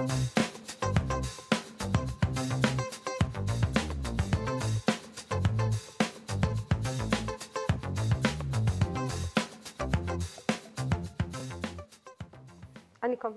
أنيكم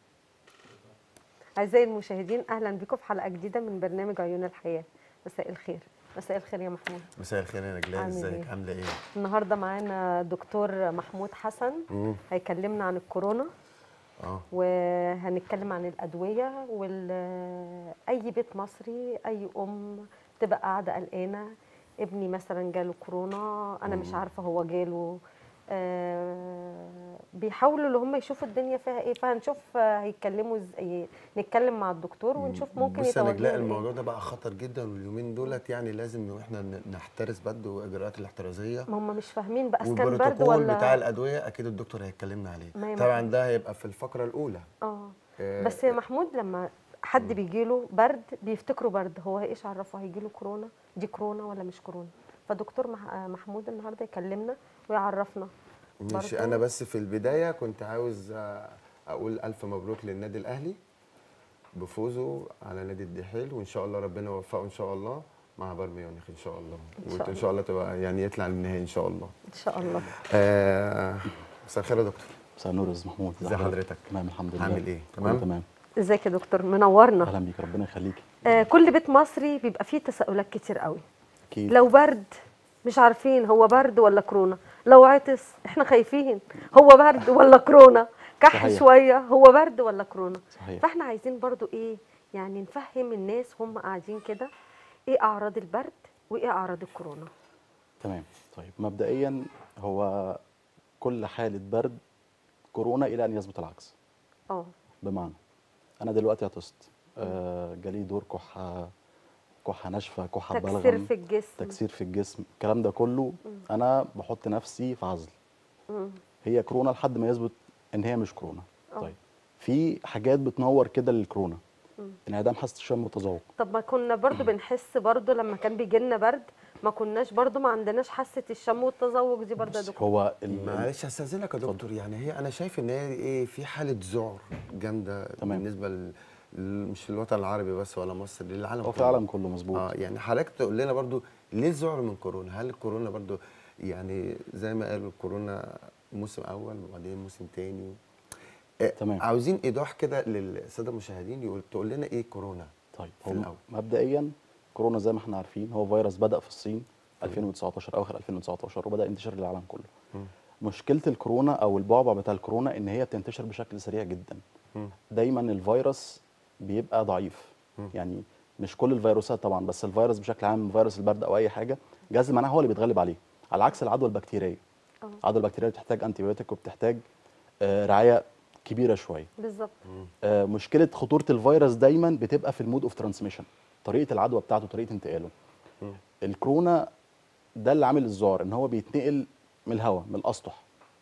أعزائي المشاهدين أهلا بكم في حلقة جديدة من برنامج عيون الحياة مساء الخير مساء الخير يا محمود مساء الخير يا نجلاء عامل ازيك إيه؟ عامله ايه؟ النهاردة معانا دكتور محمود حسن مم. هيكلمنا عن الكورونا اه وهنتكلم عن الأدوية وال أي بيت مصري أي أم تبقى قاعدة قلقانة ابني مثلا جاله كورونا أنا مش مم. عارفة هو جاله آه بيحاولوا اللي هم يشوفوا الدنيا فيها ايه فهنشوف آه، هيتكلموا ازاي نتكلم مع الدكتور ونشوف ممكن بص يا يتوجهوا نجلاء لإيه. الموضوع ده بقى خطر جدا واليومين دولت يعني لازم ان احنا ن- نحترس برضه اجراءات الاحترازيه ما هم مش فاهمين بقى إذا كان برد والبروتوكول ولا بتاع الادويه اكيد الدكتور هيتكلمنا عليه ما هي طبعا محمود. ده هيبقى في الفقره الاولى اه آه، بس يا محمود لما حد بيجيله برد بيفتكروا برد هو ايش عرفه هيجيله كورونا دي كورونا ولا مش كورونا فدكتور مح- آه، محمود النهارده يكلمنا ويعرفنا مش برضه. انا بس في البدايه كنت عاوز آه، اقول الف مبروك للنادي الاهلي بفوزه على نادي الدحيل وان شاء الله ربنا يوفقه ان شاء الله مع بايرن ميونخ ان شاء الله إن شاء وان شاء الله تبقى يعني يطلع النهائي ان شاء الله ان شاء الله آه، مساء الخير يا دكتور مساء النور يا استاذ محمود ازي حضرتك؟ تمام الحمد لله عامل ايه؟ كله تمام؟ تمام ازيك يا دكتور منورنا اهلا بيك ربنا يخليكي آه كل بيت مصري بيبقى فيه تساؤلات كتير قوي اكيد لو برد مش عارفين هو برد ولا كورونا لو عطس احنا خايفين هو برد ولا كورونا كح صحيح. شويه هو برد ولا كورونا صحيح فاحنا عايزين برضو ايه يعني نفهم الناس هم قاعدين كده ايه اعراض البرد وايه اعراض الكورونا تمام طيب مبدئيا هو كل حاله برد كورونا الى ان يثبت العكس اه بمعنى انا دلوقتي عطست آه جالي دور كحه كحه ناشفه كحه تكسير بلغم في الجسم تكسير في الجسم الكلام ده كله انا بحط نفسي في عزل مم. هي كورونا لحد ما يثبت ان هي مش كورونا آه. طيب في حاجات بتنور كده للكورونا مم. انعدام حاسه الشم والتذوق طب ما كنا برضو بنحس برضو لما كان بيجي لنا برد ما كناش برضو ما عندناش حاسه الشم والتذوق دي برضو يا بص، دكتور هو ال- ال- معلش استاذنك يا دكتور يعني هي انا شايف ان هي ايه في حاله ذعر جامده تمام. بالنسبه ل... ل- مش الوطن العربي بس ولا مصر للعالم هو في كله. العالم كله مظبوط اه يعني حضرتك تقول لنا برضو ليه الذعر من كورونا هل الكورونا برضو يعني زي ما قالوا الكورونا موسم اول وبعدين موسم تاني آه تمام. عاوزين ايضاح كده للساده المشاهدين يقول تقول لنا ايه كورونا طيب في هو الأول. مبدئيا كورونا زي ما احنا عارفين هو فيروس بدا في الصين 2019 اواخر 2019 وبدا ينتشر للعالم كله مم. مشكله الكورونا او البعبع بتاع الكورونا ان هي بتنتشر بشكل سريع جدا مم. دايما الفيروس بيبقى ضعيف مم. يعني مش كل الفيروسات طبعا بس الفيروس بشكل عام فيروس البرد او اي حاجه جهاز المناعه هو اللي بيتغلب عليه على عكس العدوى البكتيريه اه العدوى البكتيريه بتحتاج انتيبيوتيك وبتحتاج آه، رعايه كبيره شويه بالظبط آه، مشكله خطوره الفيروس دايما بتبقى في المود اوف ترانسميشن طريقه العدوى بتاعته طريقه انتقاله مم. الكورونا ده اللي عامل الذعر ان هو بيتنقل من الهواء من الاسطح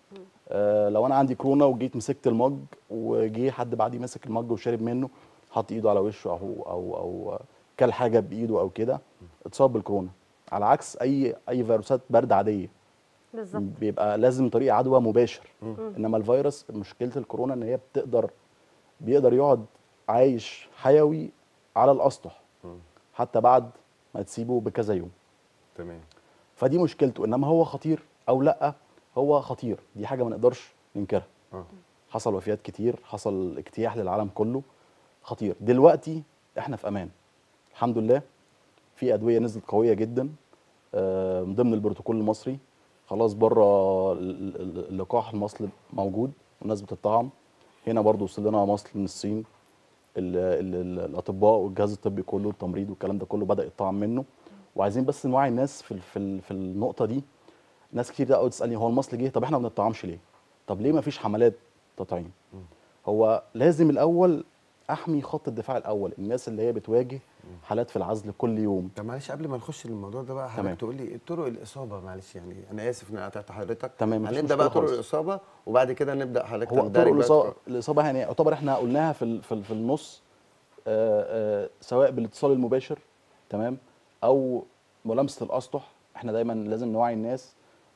آه لو انا عندي كورونا وجيت مسكت المج وجي حد بعدي مسك المج وشرب منه حط ايده على وشه او او او كل حاجه بايده او كده اتصاب بالكورونا على عكس اي اي فيروسات برد عاديه بالظبط بيبقى لازم طريق عدوى مباشر مم. انما الفيروس مشكله الكورونا ان هي بتقدر بيقدر يقعد عايش حيوي على الاسطح مم. حتى بعد ما تسيبه بكذا يوم تمام فدي مشكلته انما هو خطير او لا هو خطير دي حاجه ما نقدرش ننكرها اه حصل وفيات كتير حصل اجتياح للعالم كله خطير دلوقتي احنا في امان الحمد لله في ادويه نزلت قويه جدا آه، من ضمن البروتوكول المصري خلاص بره ال- ال- اللقاح المصل موجود والناس بتطعم هنا برضو وصل لنا مصل من الصين ال ال ال الاطباء والجهاز الطبي كله التمريض والكلام ده كله بدا يطعم منه وعايزين بس نوعي الناس في ال- في ال- في النقطه دي ناس كتير قوي تسالني هو المصل جه طب احنا ما بنطعمش ليه طب ليه ما فيش حملات تطعيم هو لازم الاول احمي خط الدفاع الاول الناس اللي هي بتواجه حالات في العزل كل يوم طب معلش قبل ما نخش للموضوع ده بقى تمام. حضرتك تقول لي طرق الاصابه معلش يعني انا اسف ان قطعت حضرتك تمام، مفيش هنبدا بقى مشكلة طرق خالص. الاصابه وبعد كده نبدا حضرتك هو تندرج طرق بقى الاصابه في- الاصابه يعني يعتبر احنا قلناها في ال- في, ال- في النص آه، آه، سواء بالاتصال المباشر تمام او ملامسه الاسطح احنا دايما لازم نوعي الناس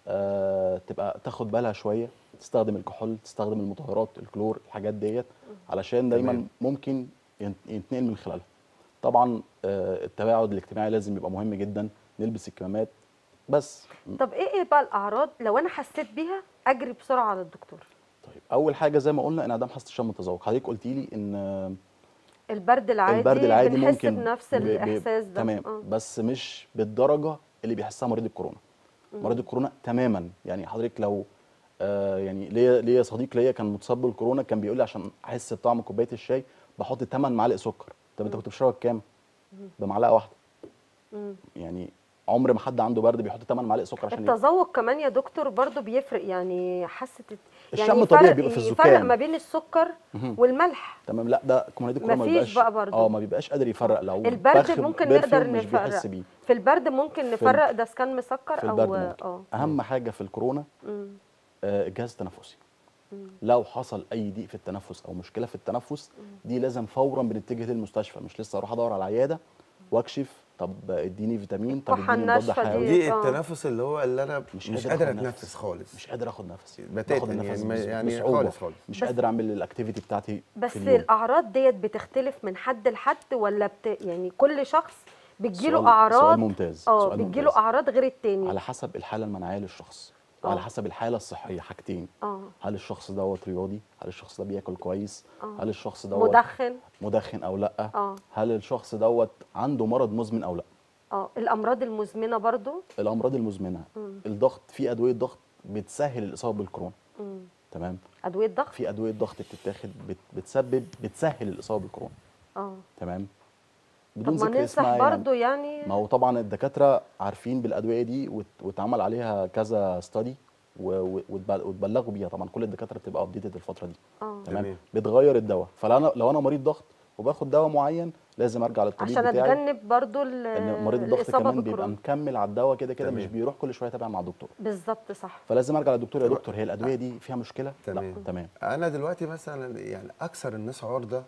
آه، تبقى تاخد بالها شويه تستخدم الكحول تستخدم المطهرات الكلور الحاجات ديت علشان دايما تمام. ممكن ين- يتنقل من خلالها طبعا آه، التباعد الاجتماعي لازم يبقى مهم جدا نلبس الكمامات بس طب ايه ايه بقى الاعراض لو انا حسيت بيها اجري بسرعه على الدكتور طيب اول حاجه زي ما قلنا انعدام حاسه الشم والتذوق حضرتك قلت لي ان آه، البرد العادي البرد العادي بنحس ممكن بنفس ب- ب- الاحساس ده تمام آه. بس مش بالدرجه اللي بيحسها مريض الكورونا مريض الكورونا تماما يعني حضرتك لو آه يعني ليا ليا صديق ليا كان متصاب بالكورونا كان بيقول لي عشان احس بطعم كوبايه الشاي بحط 8 معالق سكر طب انت كنت بتشرب كام بمعلقه واحده مم. يعني عمر ما حد عنده برد بيحط 8 معالق سكر عشان ي- التذوق كمان يا دكتور برضو بيفرق يعني حاسه الشم يعني طبيعي يفرق- بيبقى في يفرق الزكام. ما بين السكر مهم. والملح تمام لا ده مريض الكورونا ما مفيش بيبقاش بقى برضه. اه ما بيبقاش قادر يفرق لو البرد بخ ممكن برفيوم نقدر مش نفرق بيحس بيه في البرد ممكن نفرق ده كان مسكر في او البرد ممكن. اه اهم حاجه في الكورونا مم. آه، الجهاز التنفسي لو حصل اي ضيق في التنفس او مشكله في التنفس دي لازم فورا بنتجه للمستشفى مش لسه اروح ادور على العياده واكشف طب اديني فيتامين طب الكحة اديني مضاد الناشفة دي. حيوي دي آه. التنفس اللي هو اللي انا مش مش, قادر قادر آخد اتنفس نفس. خالص مش قادر اخد نفسي بتاتا باخد يعني النفس ما- بص- يعني بصعوبة. خالص خالص. مش بس- قادر اعمل الاكتيفيتي بتاعتي بس في اليوم الاعراض ديت بتختلف من حد لحد ولا بت... يعني كل شخص بتجيله سؤال- اعراض سؤال ممتاز، اه سؤال بتجيله ممتاز. اعراض غير التاني على حسب الحاله المناعيه للشخص آه. وعلى حسب الحاله الصحيه حاجتين اه هل الشخص دوت رياضي هل الشخص ده بياكل كويس آه. هل الشخص دوت مدخن مدخن او لا اه هل الشخص دوت عنده مرض مزمن او لا اه الامراض المزمنه برضو الامراض المزمنه الضغط في ادويه ضغط بتسهل الاصابه بالكورونا مم. تمام ادويه ضغط في ادويه ضغط بتتاخد بت بتسبب بتسهل الاصابه بالكورونا اه تمام طب بدون ما ذكر ننصح اسمها يعني برضو يعني ما هو طبعا الدكاتره عارفين بالادويه دي وات- واتعمل عليها كذا ستادي واتبلغوا بيها طبعا كل الدكاتره بتبقى ابديتد الفتره دي اه تمام تمام. بتغير الدواء فلو انا لو انا مريض ضغط وباخد دواء معين لازم ارجع للطبيب عشان بتاعي اتجنب برضو ال- ان مريض الضغط الإصابة كمان بيبقى بكورونا. مكمل على الدواء كده كده مش تمام. بيروح كل شويه يتابع مع الدكتور بالظبط صح فلازم ارجع للدكتور يا دكتور هي الادويه دي فيها مشكله تمام. لا تمام انا دلوقتي مثلا يعني اكثر الناس عرضه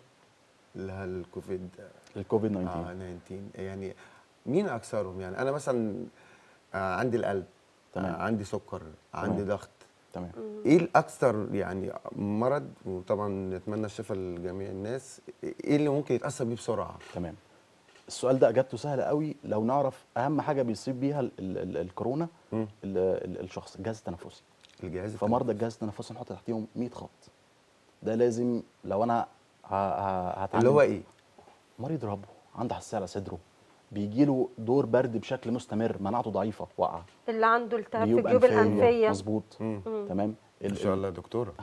للكوفيد الكوفيد آه 19 19 يعني مين اكثرهم يعني انا مثلا آه عندي القلب تمام. آه عندي سكر عندي تمام. ضغط تمام ايه الاكثر يعني مرض وطبعا نتمنى الشفاء لجميع الناس ايه اللي ممكن يتاثر بيه بسرعه تمام السؤال ده اجابته سهله قوي لو نعرف اهم حاجه بيصيب بيها ال ال ال الكورونا مم. ال ال الشخص الجهاز التنفسي الجهاز فمرضى الجهاز التنفسي نحط تحتيهم 100 خط ده لازم لو انا ه- ه- هتعامل اللي هو ايه مريض ربو عنده حساسيه على صدره بيجي له دور برد بشكل مستمر مناعته ضعيفه واقعه اللي عنده التهاب في الجيوب الانفيه مظبوط مم. تمام ان ال- شاء الله يا دكتوره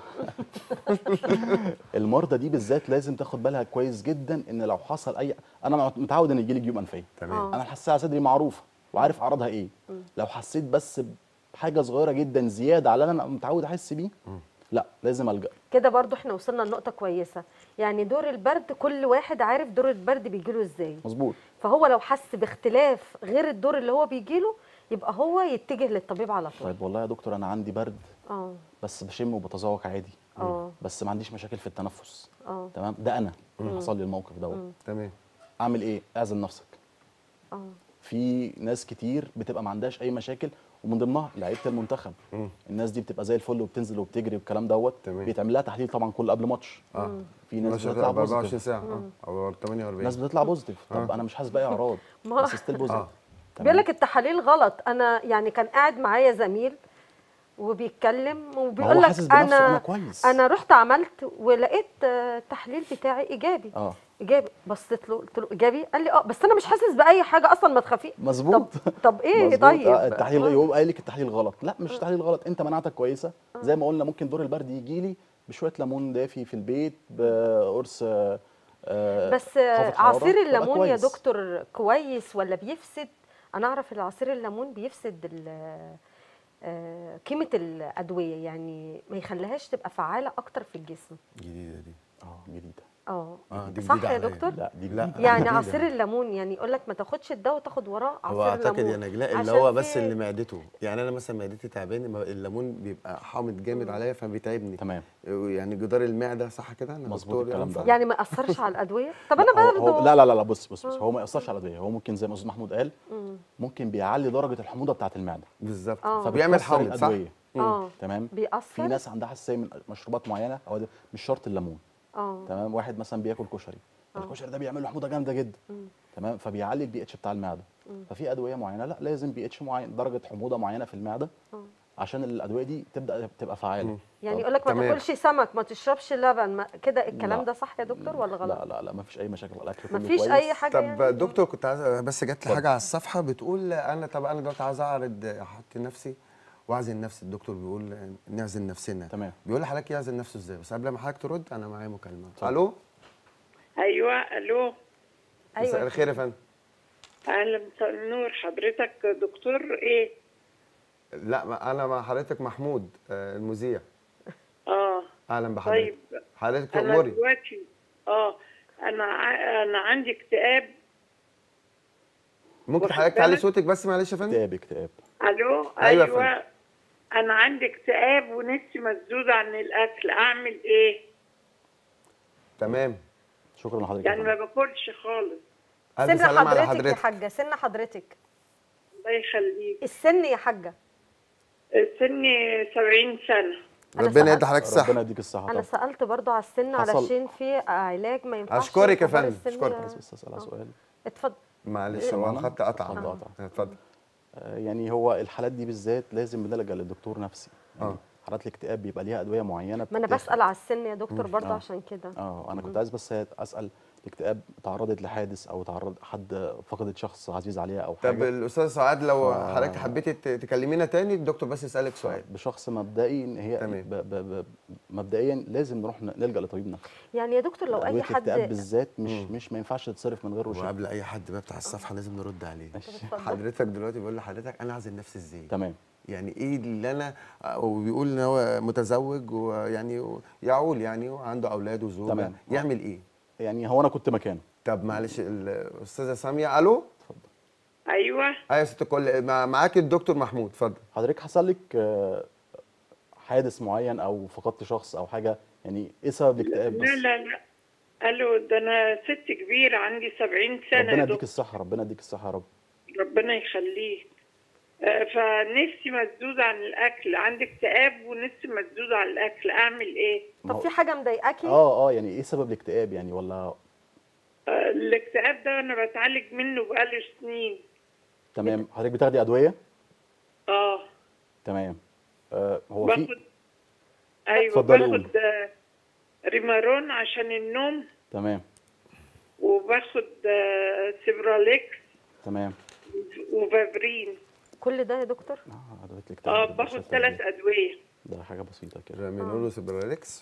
المرضى دي بالذات لازم تاخد بالها كويس جدا ان لو حصل اي انا متعود ان يجي لي جيوب انفيه تمام آه. انا الحساسيه على صدري معروفه وعارف اعراضها ايه لو حسيت بس بحاجه صغيره جدا زياده على اللي انا متعود احس بيه لا لازم الجا كده برضو احنا وصلنا لنقطه كويسه يعني دور البرد كل واحد عارف دور البرد بيجيله ازاي مظبوط فهو لو حس باختلاف غير الدور اللي هو بيجيله يبقى هو يتجه للطبيب على طول طيب والله يا دكتور انا عندي برد اه بس بشم وبتذوق عادي اه بس ما عنديش مشاكل في التنفس اه تمام ده انا حصل لي الموقف دوت تمام اعمل ايه اعزل نفسك اه في ناس كتير بتبقى ما عندهاش اي مشاكل ومن ضمنها لعيبه المنتخب مم. الناس دي بتبقى زي الفل وبتنزل وبتجري والكلام دوت تمام. بيتعمل لها تحليل طبعا كل قبل ماتش اه في ناس نشر بتطلع ب 24 بوزيتيف ساعه اه او 48 ناس بتطلع بوزيتيف طب آه. انا مش حاسس باي اعراض ما- بس ستيل بوزيتيف آه. بيقول لك التحاليل غلط انا يعني كان قاعد معايا زميل وبيتكلم وبيقول هو لك حاسس بنفسه انا أنا كويس. انا رحت عملت ولقيت آه، التحليل بتاعي ايجابي اه ايجابي بصيت له قلت له ايجابي قال لي اه بس انا مش حاسس باي حاجه اصلا ما تخافي مظبوط طب طب ايه مظبوط. طيب آه التحليل آه. هو قال لك التحليل غلط لا مش التحليل غلط انت مناعتك كويسه زي ما قلنا ممكن دور البرد يجي لي بشويه ليمون دافي في البيت بقرص آه، آه، بس خافض حرارة، عصير تبقى الليمون يا كويس. دكتور كويس ولا بيفسد انا اعرف ان عصير الليمون بيفسد ال- آه، قيمه الادويه يعني ما يخليهاش تبقى فعاله اكتر في الجسم جديده دي اه جديده اه اه دي صح جديدة يا عليا. دكتور لا دي لا. جديدة. يعني جديدة. عصير الليمون يعني يقول لك ما تاخدش الدواء وتاخد وراه عصير هو اعتقد الليمون يا نجلاء اللي عشان هو بس في- اللي معدته يعني انا مثلا معدتي تعبانه ما- الليمون بيبقى حامض جامد عليا فبيتعبني تمام يعني جدار المعده صح كده انا مظبوط دكتور الكلام ينفع؟ ده. يعني ما ياثرش على الادويه طب انا هو- هو برضه لا لا لا لا بص بص بص هو ما ياثرش على الادويه هو ممكن زي ما استاذ محمود قال ممكن بيعلي درجه الحموضه بتاعه المعده بالظبط آه. فبيعمل فبتكسر حامض صح؟ الأدوية. اه تمام بيأثر في ناس عندها حساسيه من مشروبات معينه او ده مش شرط الليمون اه تمام واحد مثلا بياكل كشري آه. الكشري ده بيعمل له حموضه جامده جدا مم. تمام فبيعلي البي اتش بتاع المعده ففي ادويه معينه لا لازم بي اتش معين درجه حموضه معينه في المعده آه. عشان الادويه دي تبدا تبقى فعاله مم. يعني طب يقول لك ما تمام. تاكلش سمك ما تشربش لبن ما كده الكلام لا. ده صح يا دكتور ولا غلط لا لا لا ما فيش اي مشاكل الاكل كله مفيش كويس. أي حاجة طب يعني؟ دكتور كنت عايز بس جات لي اتفضل. حاجه على الصفحه بتقول انا طب انا دلوقتي عايز اعرض احط نفسي واعزل نفسي الدكتور بيقول نعزل نفسنا تمام. بيقول لحضرتك يعزل نفسه ازاي بس قبل ما حضرتك ترد انا معايا مكالمه اتفضل. الو ايوه الو مساء ايوه الخير يا فندم اهلا مساء النور حضرتك دكتور ايه لا ما انا مع حضرتك محمود آه، المذيع اه اهلا بحضرتك طيب حضرتك انا تأمري دلوقتي اه انا ع- انا عندي اكتئاب ممكن واخد حضرتك تعلي بالك؟ صوتك بس معلش يا فندم اكتئاب اكتئاب الو أيوة ايوه, يا فندم. انا عندي اكتئاب ونفسي مسدوده عن الاكل اعمل ايه تمام شكرا لحضرتك يا يعني ما فندم. باكلش خالص الف سن سلامه على حضرتك يا حضرتك حاجه سن حضرتك الله يخليك السن يا حاجه سني 70 سنه أنا ربنا سألت- يدي حضرتك الصحه ربنا يديك الصحه انا طبعا سالت برضو على السن حصل. علشان في علاج ما ينفعش أشكرك يا كبار فندم، السن أشكرك. ده. بس بس اسال على سؤال اتفضل معلش إيه، هو معانا؟ الخط قطع اتفضل، قطع. اتفضل آه، يعني هو الحالات دي بالذات لازم بنلجا للدكتور نفسي يعني آه. حالات الاكتئاب بيبقى ليها ادويه معينه ما انا بتتاخد. بسال على السن يا دكتور برضو آه. عشان كده اه انا كنت عايز بس اسال الاكتئاب تعرضت لحادث او تعرض حد فقدت شخص عزيز عليها او طب حاجه الاستاذ سعاد لو ف- حضرتك حبيتي ت- تكلمينا تاني الدكتور بس يسالك سؤال بشخص مبدئي ان هي تمام. ب ب ب مبدئيا لازم نروح ن- نلجا لطبيب نفسي يعني يا دكتور لو أدوية اي حد الاكتئاب بالذات مش مم. مش ما ينفعش تتصرف من غير وشك وقبل اي حد بقى بتاع الصفحه لازم نرد عليه ماشي. اتفضل. حضرتك دلوقتي بيقول لحضرتك انا اعزل نفسي ازاي تمام يعني ايه اللي انا وبيقول ان هو متزوج ويعني يعول يعني وعنده اولاد وزوجه تمام. يعمل ايه يعني هو انا كنت مكانه طب معلش الاستاذه ساميه الو ايوه ايوه يا ست الكل مع- معاك الدكتور محمود اتفضل حضرتك حصل لك آه، حادث معين او فقدت شخص او حاجه يعني ايه سبب الاكتئاب لا بس لا لا الو ده انا ست كبيره عندي 70 سنه ربنا يا يديك دكتور. الصحه ربنا يديك الصحه يا رب ربنا يخليك آه، فنفسي مسدودة عن الأكل عندي اكتئاب ونفسي مسدودة عن الأكل أعمل إيه؟ ما طب هو- في حاجه مضايقاكي اه اه يعني ايه سبب الاكتئاب يعني ولا آه، الاكتئاب ده أنا بتعالج منه بقالي سنين تمام حضرتك بتاخدي ادويه آه تمام آه هو في باخد أيوة اتفضلي قولي. باخد آه، ريمارون عشان النوم تمام وباخد آه، سيبراليكس تمام وفافرين طيب. كل ده يا دكتور اه ادويه الاكتئاب اه بتبقى باخد شايفة ثلاث إيه؟ أدوية ده حاجه بسيطه كده رامينولو سيبراليكس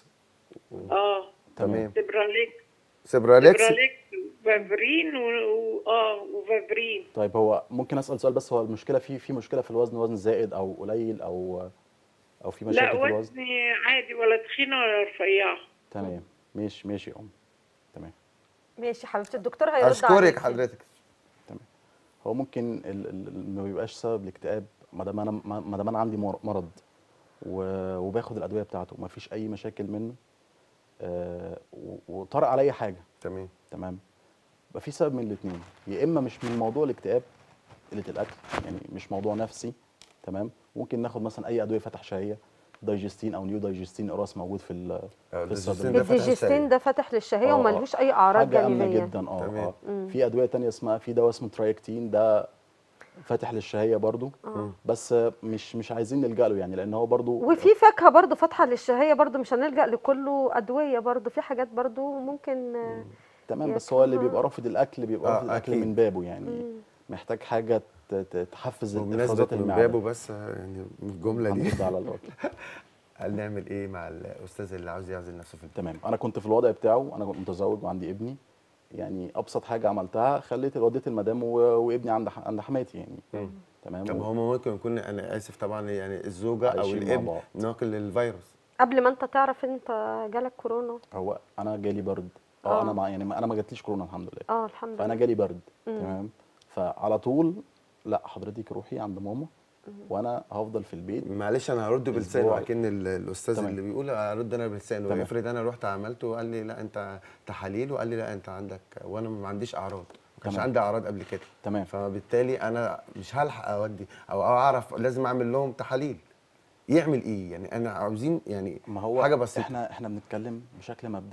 اه تمام سيبراليكس سيبراليكس سيبراليكس وفافرين و... و... اه وفافرين طيب هو ممكن اسال سؤال بس هو المشكله في في مشكله في الوزن وزن زائد او قليل او او في لا مشاكل في الوزن وزني عادي ولا تخينة ولا رفيعة تمام ماشي ماشي يا ام تمام ماشي حبيبتي الدكتور هيرد اشكرك عليكي. حضرتك تمام هو ممكن ال- ال- ما بيبقاش سبب الاكتئاب ما دام انا ما ما دام انا عندي مر- مرض و- وباخد الادويه بتاعته وما فيش اي مشاكل منه آه، و- وطرأ عليا حاجه تمام تمام يبقى في سبب من الاثنين يا اما مش من موضوع الاكتئاب قله الاكل يعني مش موضوع نفسي تمام ممكن ناخد مثلا اي ادويه فتح شهيه دايجستين او نيو دايجستين قراص موجود في ال- آه، في دايجستين الصيدليه ده فتح الديجستين الشهية. ده فتح للشهيه آه، آه. وملهوش اي اعراض حاجه امنه جانبيه جدا اه تمام. اه في ادويه تانية اسمها في دواء اسمه ترايكتين ده فاتح للشهيه برضو بس مش مش عايزين نلجا له يعني لان هو برضو وفي فاكهه برضو فاتحه للشهيه برضو مش هنلجا لكله ادويه برضو في حاجات برضو ممكن آه، تمام بس هو اللي ياكلها. بيبقى رافض الاكل بيبقى آه، رافض الاكل أكيد. من بابه يعني محتاج حاجه ت- ت- تحفز بمناسبة افرازات من المعده بابه بس يعني من الجملة دي هنرد على الوقت هل نعمل ايه مع الاستاذ اللي عاوز يعزل نفسه في البيت تمام انا كنت في الوضع بتاعه انا كنت متزوج وعندي ابني يعني ابسط حاجه عملتها خليت وديت المدام و- وابني عند ح- عند حماتي يعني مم. تمام طب هو ممكن يكون انا اسف طبعا يعني الزوجه او عايشين مع الابن بعض. ناقل للفيروس قبل ما انت تعرف انت جالك كورونا هو انا جالي برد اه آه. انا مع يعني ما- انا ما جاتليش كورونا الحمد لله اه الحمد فانا لله جالي برد مم. تمام فعلى طول لا حضرتك روحي عند ماما وانا هفضل في البيت معلش انا هرد بلسانه أسبوع. اكن ال- الاستاذ تمام. اللي بيقول هرد انا بلسانه تمام. افرض انا رحت عملته وقال لي لا انت تحاليل وقال لي لا انت عندك وانا ما عنديش اعراض ما كانش تمام. عندي اعراض قبل كده تمام. فبالتالي انا مش هلحق اودي او اعرف لازم اعمل لهم تحاليل يعمل ايه يعني انا عاوزين يعني ما هو حاجه بسيطه احنا احنا بنتكلم بشكل مبدئي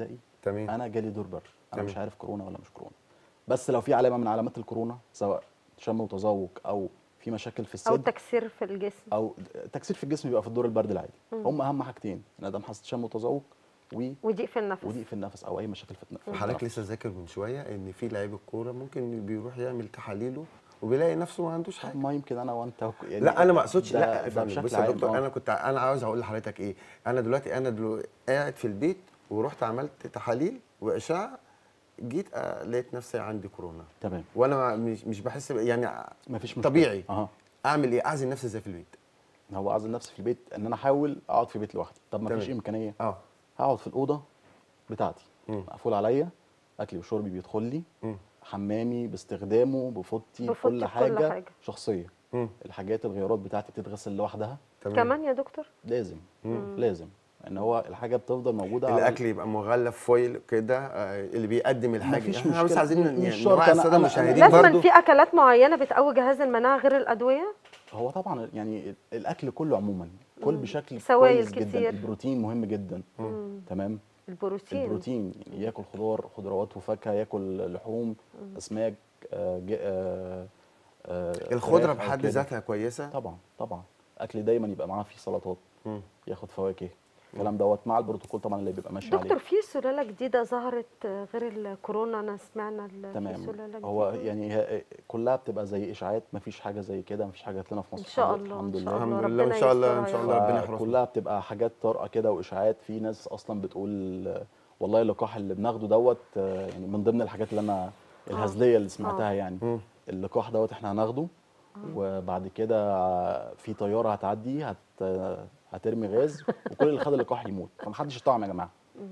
تمام انا جالي دور برد انا تمام. مش عارف كورونا ولا مش كورونا بس لو في علامه من علامات الكورونا سواء شم وتذوق او في مشاكل في او الصدر تكسير في الجسم او تكسير في الجسم بيبقى في الدور البرد العادي هم اهم حاجتين ان ادم حاسه شم وتذوق و وضيق في النفس وضيق في النفس او اي مشاكل في النفس حضرتك لسه ذاكر من شويه ان في لعيب الكوره ممكن بيروح يعمل تحاليله وبيلاقي نفسه ما عندوش حاجه ما يمكن انا وانت وك- يعني لا انا ما اقصدش ده- لا ده افهم بشكل بص يا عام، دكتور آه. انا كنت انا عاوز اقول لحضرتك ايه انا دلوقتي انا دلوقتي قاعد في البيت ورحت عملت تحاليل واشعه جيت آه، لقيت نفسي عندي كورونا تمام وانا ما- مش مش بحس ب- يعني مفيش مشكله طبيعي اها اعمل ايه اعزل نفسي ازاي في البيت هو اعزل نفسي في البيت ان انا احاول اقعد في بيت لوحدي طب ما فيش تمام. امكانيه اه هقعد في الاوضه بتاعتي مم. مقفول عليا اكلي وشربي بيدخل لي مم. حمامي باستخدامه بفوطتي بفوطتي بكل بكل حاجه, حاجة. شخصيه مم. الحاجات الغيارات بتاعتي بتتغسل لوحدها تمام كمان يا دكتور لازم لازم ان هو الحاجه بتفضل موجوده على- الاكل يبقى مغلف فويل كده آه، اللي بيقدم الحاجه مفيش احنا بس مشكلة. عايزين مش يعني شرط. نوعي أنا- الساده أنا- المشاهدين لازم برضو في اكلات معينه بتقوي جهاز المناعه غير الادويه هو طبعا يعني الاكل كله عموما كل بشكل سوائل كويس جدا كتير. البروتين مهم جدا تمام البروتين البروتين يعني ياكل خضار خضروات وفاكهه ياكل لحوم اسماك آه ج- آه آه الخضره فراخ أو بحد كده. ذاتها كويسه طبعا طبعا اكل دايما يبقى معاه فيه سلطات مم. ياخد فواكه الكلام دوت مع البروتوكول طبعا اللي بيبقى ماشي دكتور عليه في سلاله جديده ظهرت آه، غير الكورونا انا سمعنا ال- في تمام سلاله هو جديدة. يعني هي كلها بتبقى زي اشاعات مفيش حاجه زي كده مفيش حاجه جات لنا في مصر ان شاء الحمد- الله الحمد ان لله شاء الله الحمد لله، ربنا إن شاء الله- يسترها إن شاء يا الله رب. ربنا يحرسنا. كلها بتبقى حاجات طارئه كده واشاعات في ناس اصلا بتقول آه، والله اللقاح اللي بناخده دوت آه، يعني من ضمن الحاجات اللي انا الهزليه اللي سمعتها يعني مم. اللقاح دوت احنا هناخده وبعد كده آه، في طياره هتعدي هت آه، هترمي غاز وكل اللي خد اللقاح يموت فمحدش يطعم يا جماعه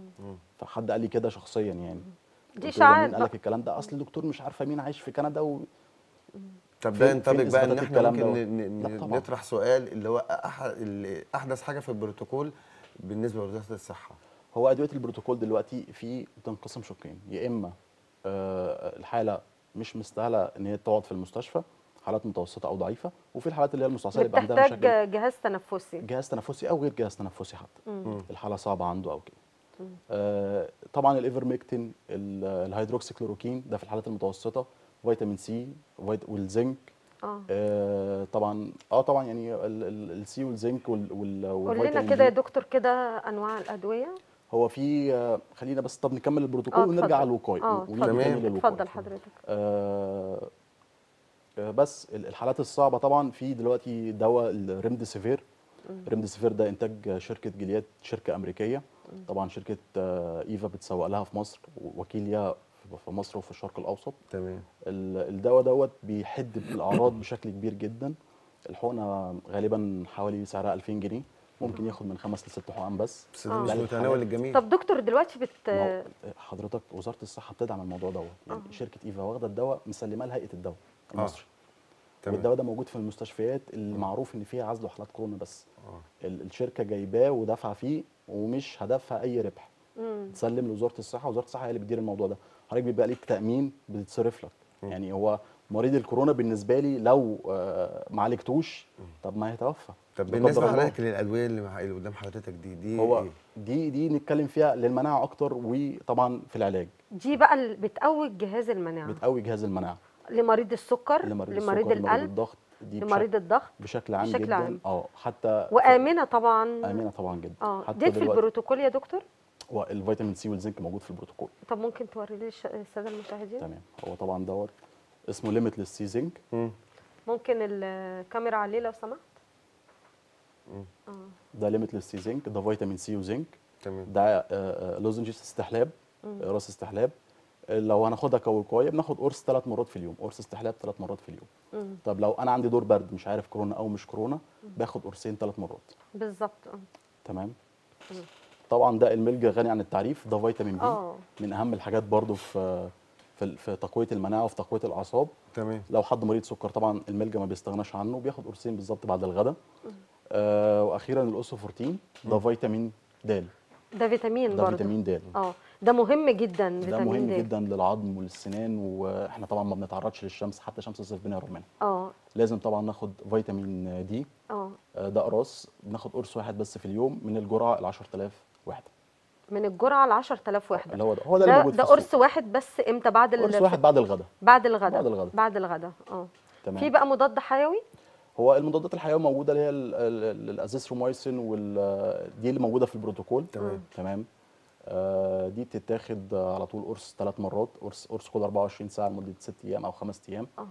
فحد قال لي كده شخصيا يعني دي قلت له ده اشاعات مين قال لك بقى. الكلام ده اصل الدكتور مش عارفه مين عايش في كندا و... طب فين- ده فين ينطبق بقى ان إثباتات احنا الكلام ممكن دوت؟ ن- لا ن- طبعاً. نطرح سؤال اللي هو أح- اللي احدث حاجه في البروتوكول بالنسبه لوزاره الصحه هو ادويه البروتوكول دلوقتي في بتنقسم شقين يا اما آه، الحاله مش مستاهله ان هي تقعد في المستشفى حالات متوسطه او ضعيفه وفي الحالات اللي هي المستعصيه اللي يبقى عندها مشاكل بتحتاج جهاز تنفسي جهاز تنفسي او غير جهاز تنفسي حتى الحاله صعبه عنده او كده آه طبعا الايفرميكتين ال- الهيدروكسيكلوروكين ده في الحالات المتوسطه فيتامين سي فيت- والزنك اه آه طبعا اه طبعا يعني السي والزنك وال وال قول لنا والفيتامين كده يا دي. دكتور كده انواع الادويه هو في آه خلينا بس طب نكمل البروتوكول اه ونرجع اتفضل. على الوقايه اه ونيجي اتفضل تاني تمام. للوقاية. اتفضل حضرتك آه آه، بس ال- الحالات الصعبه طبعا في دلوقتي دواء الريمديسيفير ريمديسيفير ده انتاج شركه جلياد شركه امريكيه طبعا شركه آه، ايفا بتسوق لها في مصر وكيل ليها في- في مصر وفي الشرق الاوسط تمام ال- الدواء دوت بيحد بالاعراض بشكل كبير جدا الحقنه غالبا حوالي سعرها 2000 جنيه ممكن ياخد من خمس لست حقن بس بس ده آه. مش ده متناول الحالات. الجميع طب دكتور دلوقتي بت ما هو حضرتك وزاره الصحه بتدعم الموضوع دوت يعني آه. شركه ايفا واخده الدواء مسلماه لهيئه الدواء المصري تمام والدواء ده موجود في المستشفيات اللي معروف ان فيها عزل وحالات كورونا بس آه. ال- الشركه جايباه ودافعه فيه ومش هدفها اي ربح مم. تسلم لوزاره الصحه وزاره الصحه هي اللي بتدير الموضوع ده حضرتك بيبقى ليك تامين بتتصرف لك يعني هو مريض الكورونا بالنسبه لي لو آه، ما عالجتوش طب ما هيتوفى طب لا بالنسبه قدر الله. لحضرتك للادويه اللي, مع- اللي قدام حضرتك دي دي هو إيه؟ دي دي نتكلم فيها للمناعه اكتر وطبعا في العلاج دي بقى اللي بتقوي جهاز المناعه بتقوي جهاز المناعه لمريض السكر لمريض لمريض السكر لمريض القلب الضغط دي لمريض بشكل, الضغط بشكل عام بشكل جدا عام. اه حتى وامنه طبعا امنه طبعا جدا اه حتى ديت في دلوقتي البروتوكول يا دكتور والفيتامين سي والزنك موجود في البروتوكول طب ممكن توري لي الش- الساده المشاهدين تمام هو طبعا دوت اسمه ليميتلس سي زنك مم. ممكن الكاميرا عليه لو سمحت اه ده ليميتلس سي زنك ده فيتامين سي وزنك تمام ده آه، آه، لوزنجز استحلاب آه، راس استحلاب آه، لو هناخدها كوقايه بناخد قرص ثلاث مرات في اليوم قرص استحلاب ثلاث مرات في اليوم مم. طب لو انا عندي دور برد مش عارف كورونا او مش كورونا باخد قرصين ثلاث مرات بالظبط اه تمام طبعا ده الملجا غني عن التعريف ده فيتامين بي اه من اهم الحاجات برضو في في في تقويه المناعه وفي تقويه الاعصاب تمام لو حد مريض سكر طبعا الملجا ما بيستغناش عنه بياخد قرصين بالظبط بعد الغداء آه واخيرا الاوسوفورتين ده فيتامين د ده فيتامين ده برضه فيتامين د اه ده مهم جدا ده فيتامين مهم د جدا للعظم وللسنان واحنا طبعا ما بنتعرضش للشمس حتى شمس الصيف بنهرب منها اه لازم طبعا ناخد فيتامين دي اه آه، ده قراص بناخد قرص واحد بس في اليوم من الجرعه ال 10000 وحده من الجرعه ل 10000 وحده اللي هو ده هو ده اللي ده موجود ده في السوق. قرص واحد بس امتى بعد ال- قرص واحد بعد الغداء بعد الغداء بعد الغداء. بعد الغداء اه تمام في بقى مضاد حيوي هو المضادات الحيويه موجوده اللي هي ال- ال- الازيثروميسين وال دي اللي موجوده في البروتوكول تمام. تمام آه دي بتتاخد على طول قرص ثلاث مرات قرص قرص كل 24 ساعه لمده 6 ايام او 5 ايام اه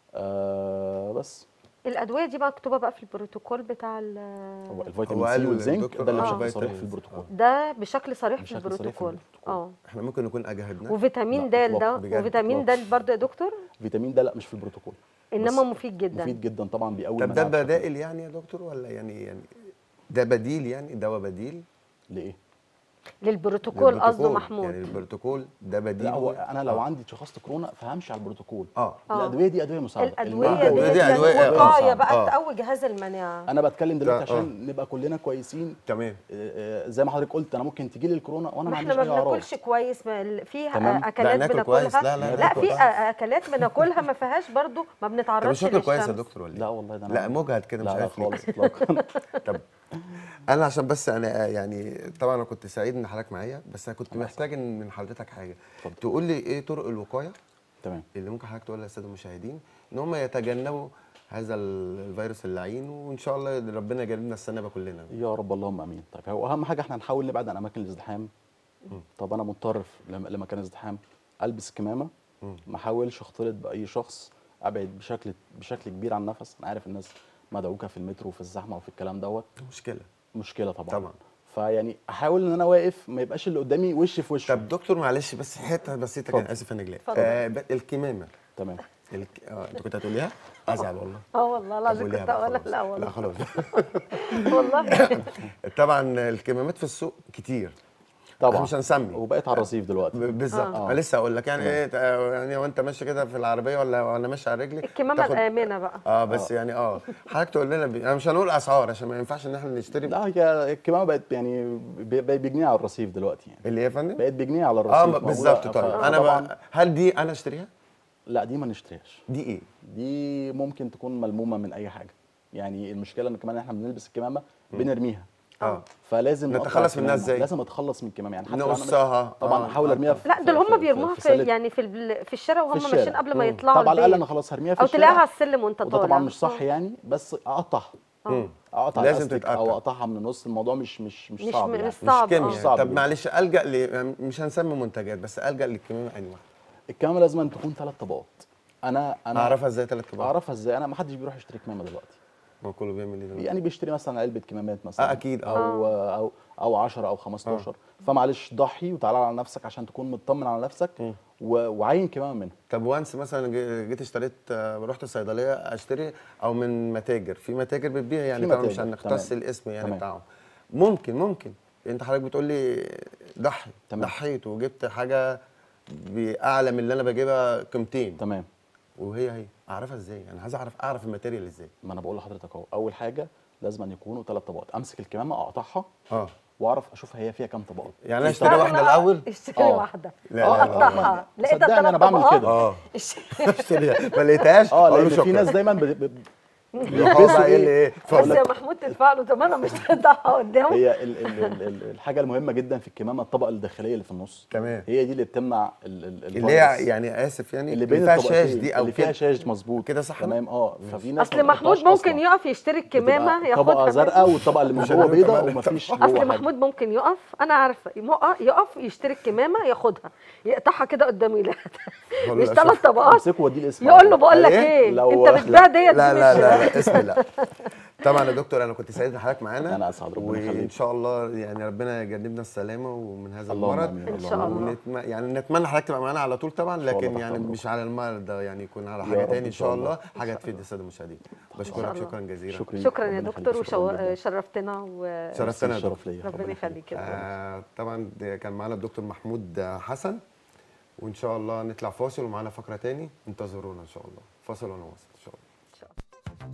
آه بس الادويه دي مكتوبه بقى في البروتوكول بتاع ال- هو هو الفيتامين قال سي والزنك الدكتور ده اللي آه. بشكل صريح في فيتامينز. البروتوكول ده بشكل صريح في بشكل صريح في البروتوكول البروتوكول. اه احنا ممكن نكون اجهدنا وفيتامين د لا، ده إطلاقاً، بجد، وفيتامين د برضه يا دكتور فيتامين ده لا مش في البروتوكول انما بس مفيد جدا مفيد جدا طبعا بيقوي طب ده المناعة بشكل- بدائل يعني يا دكتور ولا يعني يعني ده بديل يعني دواء بديل لايه؟ للبروتوكول قصده للبروتوكول. محمود يعني البروتوكول ده بديل لا هو يعني؟ انا لو آه. عندي شخصت كورونا فهمشي على البروتوكول اه آه. الادويه دي ادويه مساعده الادويه المناعة- الأدوية دي دي يعني أدوية وقايه آه. بقى آه. تقوي جهاز المناعه انا بتكلم دلوقتي ده- آه. عشان نبقى كلنا كويسين تمام آه، آه، زي ما حضرتك قلت انا ممكن تجي لي الكورونا وانا ما ما احنا عنديش ما اي اعراض بناكلش كويس ما ال- في تمام. اكلات لا، ناكل بناكلها كويس. لا، لا، لا ناكل في كويس. اكلات بناكلها ما فيهاش برضو ما طب بنتعرضش مش واكل كويس يا للشمس. دكتور ولا لا إيه؟ والله ده أنا- لا مجهد كده مش لا لا عارف ليه. خالص اطلاقا طب انا عشان بس انا يعني طبعا انا كنت سعيد ان حضرتك معايا بس انا كنت محتاج إن من حضرتك حاجه اتفضل. تقول لي ايه طرق الوقايه تمام اللي ممكن حضرتك تقولها للساده المشاهدين ان هم يتجنبوا هذا ال- الفيروس اللعين وان شاء الله ربنا يجنبنا السنه كلنا يا رب اللهم امين طيب هو اهم حاجه احنا هنحاول نبعد عن اماكن الازدحام طب انا مضطر في- لم- لمكان ازدحام البس كمامه مم. ما احاولش اختلط باي شخص ابعد بشكل بشكل كبير عن النفس انا عارف الناس مدعوكه في المترو وفي الزحمه وفي الكلام دوت مشكله مشكله طبعا طبعا. فيعني احاول ان انا واقف ما يبقاش اللي قدامي وش في وش طب دكتور معلش بس حته بسيطه كان اتفضل. اسف انا جلاء اتفضل. آه ب- الكمامه تمام الك... آه انت كنت هتقوليها؟ ازعل والله اه والله طب العظيم قوليها كنت بقى اقول لك خلاص. لا لا والله خلاص والله طبعا الكمامات في السوق كتير طبعا مش هنسمي. وبقيت على الرصيف دلوقتي ب- بالظبط آه. انا لسه اقول لك يعني ايه تع- يعني وانت ماشي كده في العربيه ولا وانا ماشي على رجلي الكمامه تاخد- الامنه بقى اه بس يعني اه حضرتك تقول لنا بي... انا مش هنقول اسعار عشان ما ينفعش ان احنا نشتري لا هي الكمامه بقت يعني ب- بقت بجنيه على الرصيف دلوقتي يعني اللي هي يا فندم بقت بجنيه على اه الرصيف م- موجودة. بالظبط ف- طيب انا طبعاً بقى هل دي انا اشتريها لا دي ما نشتريهاش دي ايه دي ممكن تكون ملمومه من اي حاجه يعني المشكله ان كمان احنا بنلبس الكمامه بنرميها اه فلازم نقطع نتخلص منها الكمامة. إزاي؟ لازم اتخلص من الكمامه يعني حتى لو أنا ماشي- نقصها طبعا آه، احاول آه، ارميها في لا دول هم في- بيرموها في سلة- يعني في ال- في الشارع وهم في ماشيين الشارع. قبل ما مم. يطلعوا طب على الاقل البيت انا خلاص هرميها في او الشارع تلاقيها على السلم وانت وده طالع طبعا مش صح آه. يعني بس اقطعها مم. اقطع لازم لازم تتقطع. او اقطعها من النص الموضوع مش مش مش مش صعب م- يعني. مش صعب، مش آه. كيمياء صعب طب جدا. معلش الجا ل... مش هنسمي منتجات بس الجا للكمامه انواع الكمامه لازم أن تكون ثلاث طبقات انا انا اعرفها ازاي ثلاث طبقات اعرفها ازاي انا ما حدش بيروح يشتري كمامه دلوقتي ما كله بيعمل ايه دلوقتي؟ يعني بيشتري مثلا علبه كمامات مثلا آه، أكيد، آه. او او او 10 او 15 فمعلش ضحي وتعالى على نفسك عشان تكون مطمن على نفسك و- وعين كمامه منها طب وانس مثلا جي- جيت اشتريت آه، رحت الصيدليه اشتري او من متاجر في متاجر بتبيع يعني في طبعا مش متاجر، هنختص تمام. الاسم يعني تمام. بتاعهم ممكن ممكن انت حضرتك بتقول لي ضحي تمام. ضحيت وجبت حاجه باعلى من اللي انا بجيبها قيمتين تمام وهي هي اعرفها ازاي انا عايز اعرف اعرف الماتيريال ازاي ما انا بقول لحضرتك اهو اول حاجه لازم أن يكونوا ثلاث طبقات امسك الكمامه اقطعها اه واعرف اشوف هي فيها كام طبقه يعني انا في اشتري طبقة- واحده الاول اشتري آه. واحده لا، لا، لا، اقطعها لقيتها صدقني ثلاث أنا بعمل طبقات كده. اه اشتري- اشتريها ما لقيتهاش اه اقول له لان في شكرا ناس دايما ب... ب... هو بقى ايه اللي ايه بس اتفضل يا محمود تدفع له طب انا مش هقطعها قدامه هي ال ال ال ال الحاجه المهمه جدا في الكمامه الطبقه الداخليه اللي في النص تمام. هي دي اللي بتمنع ال ال اللي هي الفيروس. يعني اسف يعني اللي بين فيها الطبقتين شاش دي او اللي فيها كده. شاش مظبوط كده صح تمام اه ففي ناس اصل ما محمود بتقطعش ممكن أصلاً. يقف يشتري الكمامه بتبقى ياخدها طبقه بس. زرقاء والطبقه اللي من مش جوه هنقول بيضاء كمان ومفيش الطبقة. جوه اصل حاجه محمود ممكن يقف انا عارفه يقف- يقف يشتري الكمامه ياخدها يقطعها كده قدامه يلاقي والله مش شوف. ثلاث طبقات امسكه واديه الاسم يقول له بقول لك إيه؟ ايه لو- انت بتبيع ديت لا دي لا مش- لا لا اسم لا طبعا يا دكتور انا كنت سعيد ان حضرتك معانا أنا أسعد، ربنا وان يخليك. شاء الله يعني ربنا يجنبنا السلامه ومن هذا اللهم المرض آمين، إن شاء الله. ونتم... يعني نتمنى حضرتك تبقى معانا على طول طبعا الله لكن تحت يعني أمرك. مش على المرض ده يعني يكون على يا حاجه رب تاني إن ان شاء شاء الله. الله حاجه تفيد الساده المشاهدين بشكرك الله. شكرا جزيلا شكرا شكرا يا ربنا دكتور يخليك، شكراً جداً. وشرفتنا و شرفتنا يا دكتور. الشرف ليا ربنا يخليك يا دكتور آه طبعا ده كان معانا الدكتور محمود حسن وان شاء الله نطلع فاصل ومعانا فقره تاني انتظرونا ان شاء الله فاصل ونواصل ان شاء الله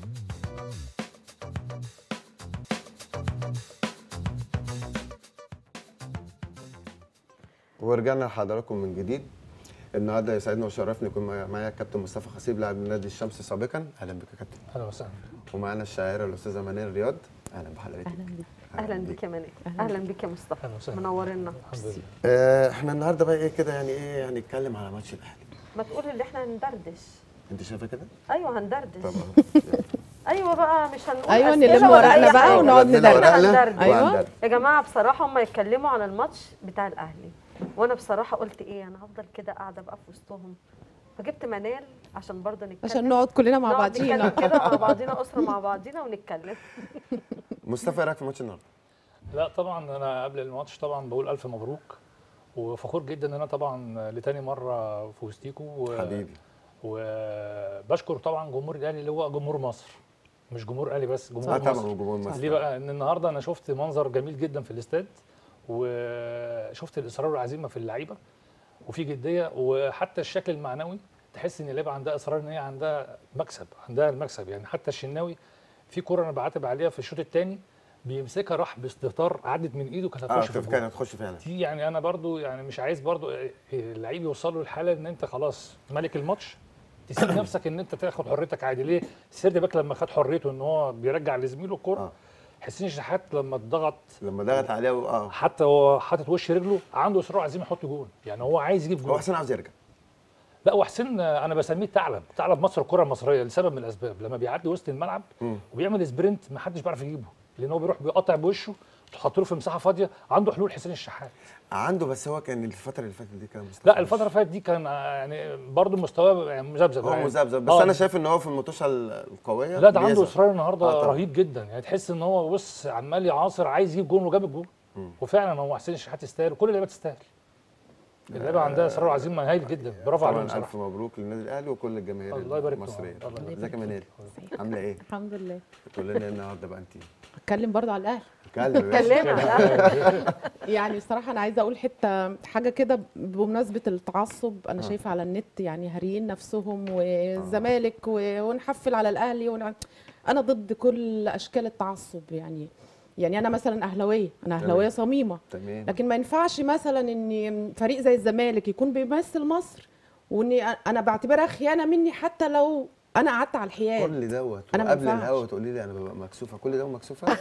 ورجعنا لحضراتكم من جديد النهارده يسعدنا وشرفني يكون معايا- معايا الكابتن مصطفى خطيب لاعب نادي الشمس سابقا اهلا بك يا كابتن اهلا وسهلا ومعانا الشاعره الاستاذه منال رياض اهلا بحضرتك اهلا بيك اهلا بيك يا منال اهلا بيك يا مصطفى أهلا وسهلا. منورنا الحمد لله آه، احنا النهارده بقى ايه كده يعني ايه يعني نتكلم على ماتش الاهلي ما تقول ان احنا هندردش انت شايفه كده؟ ايوه هندردش طب ايوه بقى مش هنقول أيوة، أسئلة نلم ولا ورقنا أي بقى حاجة. ونقعد عندنا ندردش. ورقنا هندردش. أيوة. وهندردش. يا جماعه بصراحه هم يتكلموا على الماتش بتاع الاهلي وانا بصراحه قلت ايه انا هفضل كده قاعده بقى في وسطهم فجبت منال عشان برضه نتكلم عشان نقعد كلنا مع نقعد بعضينا نتكلم كده مع بعضينا اسره مع بعضينا ونتكلم مصطفى ايه رايك في ماتش النهارده؟ لا طبعا انا قبل الماتش طبعا بقول الف مبروك وفخور جدا ان انا طبعا لتاني مره في وسطيكو و- حبيبي وبشكر طبعا جمهور الاهلي اللي هو جمهور مصر مش جمهور الاهلي بس جمهور اه مصر طبعا جمهور مصر ليه بقى ان النهارده انا شفت منظر جميل جدا في الاستاد وشفت الاصرار والعزيمه في اللعيبه وفي جديه وحتى الشكل المعنوي تحس ان اللعيبه عندها اصرار ان هي عندها مكسب عندها المكسب يعني حتى الشناوي في كوره انا بعاتب عليها في الشوط الثاني بيمسكها راح باستهتار عدت من ايده كانت اه هتخش في كانت الجول كانت هتخش فعلا دي يعني انا برضو يعني مش عايز برضو اللعيب يوصل له الحاله ان انت خلاص ملك الماتش تسيب نفسك ان انت تاخد حريتك عادي ليه سيردي باك لما خد حريته ان هو بيرجع لزميله الكوره آه. حسين شحات لما اتضغط لما ضغط عليه و- اه حتى هو حاطط وش رجله عنده اصرار عايزين يحط جول يعني هو عايز يجيب هو جول حسين عاوز يرجع لا وحسين آه، انا بسميه ثعلب ثعلب مصر الكره المصريه لسبب من الاسباب لما بيعدي وسط الملعب مم. وبيعمل سبرنت ما حدش بيعرف يجيبه لان هو بيروح بيقطع بوشه تحط له في مساحه فاضيه عنده حلول حسين الشحات عنده بس هو كان الفتره اللي فاتت دي كان مستوى لا الفتره اللي فاتت دي كان آه، يعني برضه مستواه يعني مذبذب هو يعني. مذبذب بس آه. انا شايف ان هو في المطوشه القويه لا ده عنده بيظهر. اصرار النهارده آه طبعاً. رهيب جدا يعني تحس ان هو بص عمال يعاصر عايز يجيب جول وجاب الجول وفعلا هو حسين الشحات يستاهل وكل اللعيبه تستاهل اللعيبه عندها اصرار وعزيمه هايل جدا برافو عليهم طبعا الف بصراحه مبروك للنادي الاهلي وكل الجماهير الله يبارك فيهم. المصريه الله يبارك ازيك يا منال عامله ايه؟ الحمد لله تقول لنا إيه النهارده بقى انت اتكلم برضه على الاهلي اتكلم يا باشا. كلمنا الأهلي. يعني الصراحه انا عايزه اقول حته حاجه كده بمناسبه التعصب انا شايفه على النت يعني هاريين نفسهم والزمالك و- ونحفل على الاهلي ون... انا ضد كل اشكال التعصب يعني يعني انا مثلا اهلاويه انا اهلاويه صميمه تمام لكن ما ينفعش مثلا ان فريق زي الزمالك يكون بيمثل مصر واني انا بعتبرها خيانه مني حتى لو انا قعدت على الحياد كل دوت أنا ما وقبل ينفعش. الهوا تقولي لي انا ببقى مكسوفه كل ده مكسوفه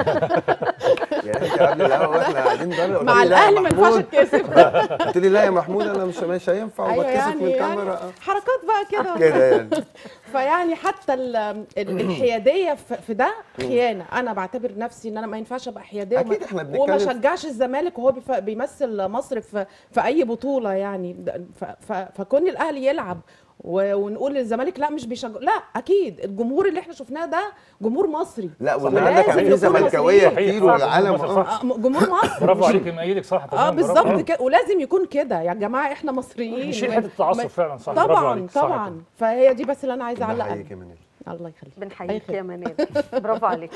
يعني انت قبل الهوا واحنا قاعدين بره قلت مع لي لا يا الاهلي ما ينفعش محمود. اتكسف قلت لي لا يا محمود انا مش مش هينفع ايوه وبتكسف يعني, من الكاميرا يعني آه. حركات بقى كده كده يعني فيعني حتى ال- ال- الحياديه في في ده خيانه انا بعتبر نفسي ان انا ما ينفعش ابقى حياديه أكيد وما- إحنا وما بنتكلم- شجعش الزمالك وهو بيف- بيمثل مصر في في اي بطوله يعني ده- ف- ف- فكون الاهلي يلعب و- ونقول للزمالك لا مش بيشجع لا اكيد الجمهور اللي احنا شفناه ده جمهور مصري لا ولازم والنهارده كان في يكون زملكاويه مصريين. كتير والعالم صح. اه آه، جمهور مصر برافو عليك مأيدك صح اه تمام، برافو. بالظبط كده ولازم يكون كده يا جماعه احنا مصريين يشيل ما- حته التعصب ما- فعلا صح برافو طبعا عليك صح طبعا كده. فهي دي بس اللي انا عايزه اعلق بحييك عليها يا منال الله يخليك بنحييك أي يا منال برافو عليك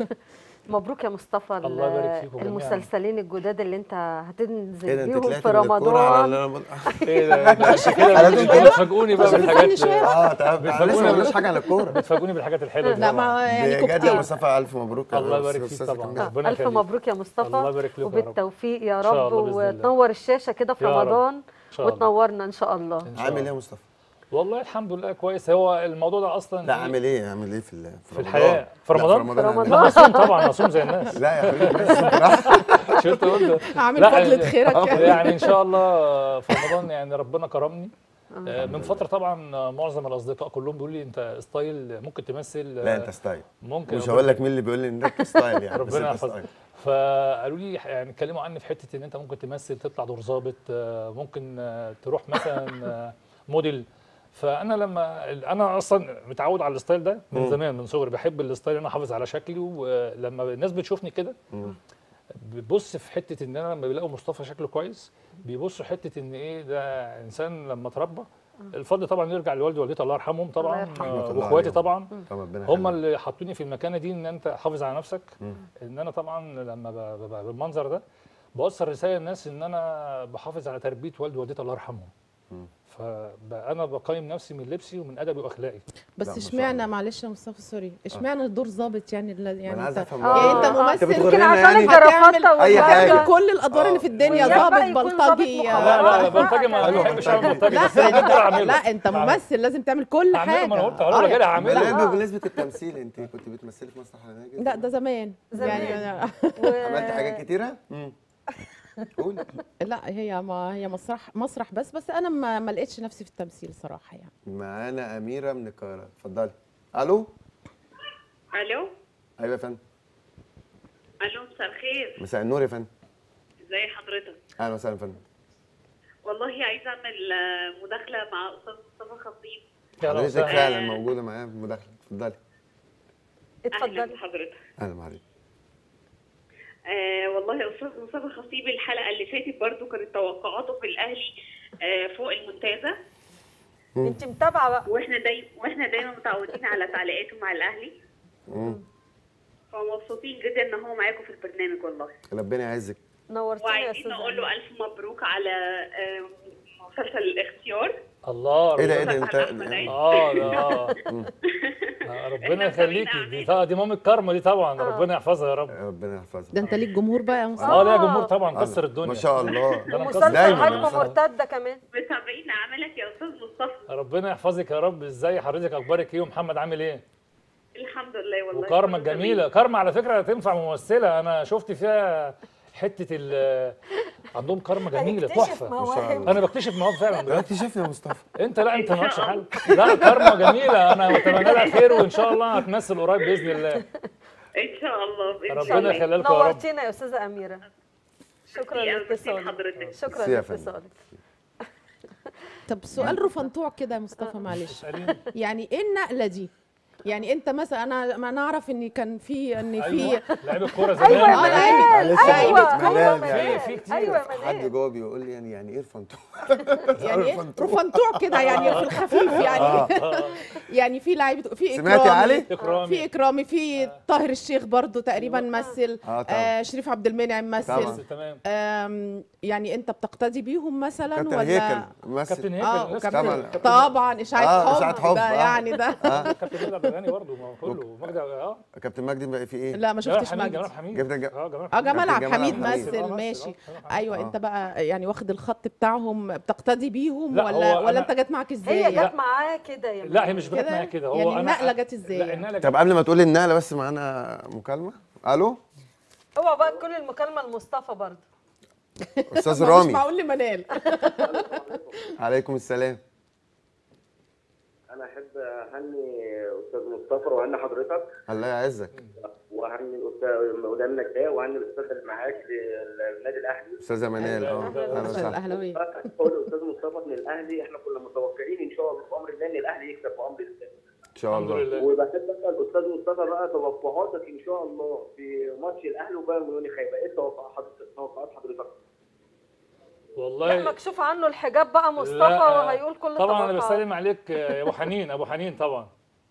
مبروك يا مصطفى ال- الله يبارك فيكم جميعاً. المسلسلين الجداد اللي انت هتنزل كده انت بيهم طلعت في من الكورة على رمضان ال- ايه ده انت كده على طول كده. بتفاجئوني بقى خش في بالحاجات الفن شوية. اه طب لسه بتفاجئونا ما قلناش بال- حاجه عن الكوره بتفاجئوني بالحاجات الحلوه دي لا طبعاً. ما يعني بجد يا كوكتيل مصطفى الف مبروك يا الله يبارك أستاذ فيك طبعاً. كمال. ربنا الف يخليك. مبروك يا مصطفى الله يبارك فيكم يا رب. وبالتوفيق يا إن شاء رب الله بإذن الله. وتنور الشاشه كده في يا رب. رمضان إن شاء الله. وتنورنا ان شاء الله إن شاء عامل ايه الله. يا مصطفى؟ والله الحمد لله كويس هو الموضوع ده اصلا لا إيه؟ عامل ايه عامل ايه في ال- في رمضان؟ الحياه في لا، رمضان في عامل رمضان. إيه؟ لا اصوم طبعا اصوم زي الناس لا يا حبيبي ماشي، براحتك. شفت قلت عامل لا، فضلة خيرك يعني ان شاء الله في رمضان يعني ربنا كرمني آه، من فتره طبعا آه، معظم الاصدقاء كلهم بيقولوا لي انت ستايل ممكن تمثل آه، لا انت ستايل ممكن مش هقول لك مين اللي بيقول لي انك ستايل يعني بس ربنا انت يحفظك ستايل فقالوا لي يعني اتكلموا عني في حته ان انت ممكن تمثل تطلع دور ظابط آه، ممكن آه، تروح مثلا آه، موديل فانا لما انا اصلا متعود على الستايل ده من مم. زمان من صغري بحب الستايل ان انا احافظ على شكلي ولما الناس بتشوفني كده مم. بتبص في حته ان انا لما بيلاقوا مصطفى شكله كويس بيبصوا حته ان ايه ده انسان لما اتربى الفضل طبعا يرجع لوالدي ووالدتي الله يرحمهم طبعا يرحمه. آه، رحمة الله واخواتي عليهم. طبعا طب ربنا هم يخليك. اللي حطوني في المكانه دي ان انت حافظ على نفسك مم. ان انا طبعا لما ب- ببقى بالمنظر ده بوصل رساله للناس ان انا بحافظ على تربيه والدي ووالدتي الله يرحمهم مم. فبقى انا بقيم نفسي من لبسي ومن ادبي واخلاقي لا، بس ما شاء اشمعنى الله. معلش يا مصطفى سوري اشمعنى الدور ظابط يعني ال- ما يعني انا عايز انت افهم يعني انت برضه. ممثل انت يمكن بتغرنا عشان يعني الجرافطه هتعمل- أي حاجة. هتعمل كل الادوار اللي في الدنيا وإياك بقى ظابط يكون بلطجي ظابط لا لا لا بقى بلطجي ما كمان. بحبش اعمل بلطجي لا بس انا بقدر اعمله لا انت ممثل لازم تعمل كل هعمله، حاجه ما انا قلت اهو آه، راجل هعملها آه. بمناسبه التمثيل انت كنت بتمثلي في مسرح الهناجر لا ده زمان زمان. يعني و- عملت حاجات كتيره امم قول لا هي ما هي مسرح مسرح بس بس انا ما, ما لقيتش نفسي في التمثيل صراحه يعني معانا اميره من القاهره اتفضلي الو الو ايوه يا فندم الو مساء الخير مساء النور يا فندم ازي حضرتك اهلا وسهلا يا فندم والله عايزه اعمل آه، مداخله مع استاذ مصطفى خطيب يا حضرتك وسهلا. فعلا موجوده معايا في المداخله اتفضلي اهلا اتفضلي بحضرتك اهلا معاك آه والله يا استاذ مصطفى خطيب الحلقه اللي فاتت برضو كانت توقعاته في الاهلي آه فوق الممتازه انت متابعه بقى واحنا دايما واحنا دايما متعودين على تعليقاته مع الاهلي مم. فمبسوطين جدا ان هو معاكم في البرنامج والله ربنا يعزك نورتينا يا وعايزين استاذه نقول له الف مبروك على آه، مسلسل الاختيار الله ايه ده ربنا- ايه ده انت أحمد عيد. اه ده اه آه، ربنا يخليكي دي طبعا دي مامة كارما دي طبعا ربنا يحفظها يا رب ربنا يحفظك ده انت ليك جمهور بقى يا مصطفى اه ليها جمهور طبعا كسر الدنيا ما شاء الله ده انا مسلسل مكسر دايماً هجمه مسلسل. مرتده كمان متابعين عملك يا استاذ مصطفى ربنا يحفظك يا رب ازاي حضرتك اخبارك ايه ومحمد عامل ايه الحمد لله والله وكارما كله تمام. الجميله كارما على فكره تنفع ممثله انا شفت فيها حته ال عندهم كارما جميله هيكتشف تحفه مواهب. انا بكتشف مواهب فعلا بجد. دلوقتي شفنا يا مصطفى انت لا انت إن مالكش شاء حل لا كارما جميله انا اتمنى لها خير وان شاء الله هتمثل قريب باذن الله ان شاء الله بإذن ربنا الله. يخليها لكم يا رب نورتينا يا استاذه اميره شكرا ميرسي أوي، ميرسي لاتصالك لحضرتك شكرا ميرسي يا فندم. لاتصالك طب سؤال رفنطوع كده يا مصطفى معلش اساليني يعني ايه النقله دي يعني انت مثلا انا ما نعرف ان كان في ان في ايوه لعيب الكوره زمان ايوه آه، يا لعيبة- منال معلش، ايوه لعيبة ايوه منال يعني. منال في كتير. ايوه يا حد منال جوه بيقول لي يعني يعني ايه الفانتوم يعني ايه رفنطوع كده يعني في الخفيف يعني يعني في لعيبه في اكرامي سمعت يا علي؟ في اكرامي اكرامي في طاهر الشيخ برضو تقريبا مثل اه طبعا آه شريف عبد المنعم طبعاً. مثل بس تمام آم، يعني انت بتقتدي بيهم مثلا كابتن ولا هيكل ممثل كابتن هيكل اه الناس وكابتن- طبعاً. كابتن- طبعا اشاعه آه، حب, إشاعة حب، ده آه. يعني ده كابتن مجدي عبد الغني برضه ما هو كله مجدي اه كابتن مجدي بقى في ايه؟ لا ما جمال شفتش حميد مجد جمال حميد جبنا ج- اه جمال اه جمال كابتن عبد جمال الحميد عبد الحميد. مثل آه، ماشي آه، جمال حميد. ايوه آه. انت بقى يعني واخد الخط بتاعهم بتقتدي بيهم لا، ولا هو ولا أنا- انت جت معاك ازاي هي لا. جت معاه كده يا لا هي منال. مش جت معايا كده هو يعني انا النقله جت ازاي لا يعني؟ النقله طب جت قبل ما تقولي النقله بس معانا مكالمه الو اوعى بقى كل المكالمه لمصطفى برضه استاذ مش رامي معقول لي منال عليكم السلام انا احب اهني استاذ مصطفى واهني حضرتك الله يعزك واهني الاستاذ مدام نجاه واهني الاستاذ اللي معاك للنادي الاهلي استاذه منال اه اهلا وسهلا الاهلاويه اقول الاستاذ مصطفى ان الاهلي احنا كنا متوقعين ان شاء الله بامر الله ان الاهلي يكسب بامر الله ان شاء الحمد الله لله وبحب اسال الاستاذ مصطفى بقى توقعاتك ان شاء الله في ماتش الاهلي وبايرن ميونخ هيبقى ايه توقعات حضرتك توقعات حضرتك؟ لا والله مكشوف عنه الحجاب بقى مصطفى لا، وهيقول كل طبعا انا التوقعات. بسلم عليك يا ابو حنين ابو حنين طبعا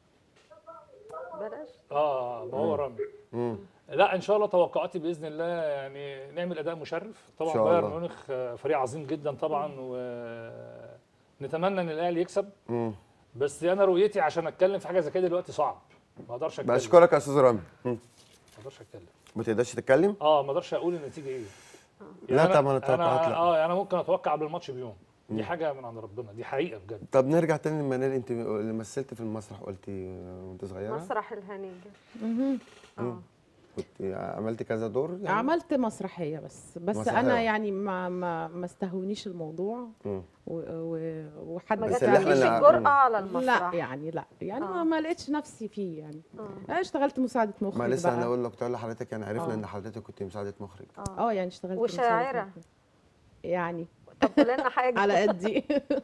بلاش اه ما هو رامي مم. لا ان شاء الله توقعاتي باذن الله يعني نعمل اداء مشرف طبعا شاء بايرن الله. ميونخ آه، فريق عظيم جدا طبعا ونتمنى ان الاهلي يكسب مم. بس انا رؤيتي عشان اتكلم في حاجه زي كده دلوقتي صعب ما اقدرش اتكلم بشكرك يا استاذ رامي مم. ما اقدرش اتكلم ما تقدرش تتكلم اه ما اقدرش اقول النتيجه ايه لا أنا- طبعاً التوقعات انا لا. اه يعني انا ممكن اتوقع قبل الماتش بيوم دي حاجه من عند ربنا دي حقيقه بجد طب نرجع تاني لمنال انت اللي مثلت في المسرح قلتي وانت صغيره مسرح الهنيجه اه كنت عملت كذا دور يعني عملت مسرحيه بس بس مسرحية. انا يعني ما ما ما استهونيش الموضوع مم. و- و- وحد ما بس فعلا- اللي جاتليش احنا- الجرأة على المسرح لا يعني لا يعني آه. ما, ما لقيتش نفسي فيه يعني آه. انا اشتغلت مساعده مخرج ما لسه بقى. انا اقول لك كنت اقول لحضرتك يعني عرفنا آه. ان حضرتك كنت مساعده مخرج اه يعني اشتغلت مساعدة وشاعرة. مخرج. يعني طب قول لنا حاجه على قدي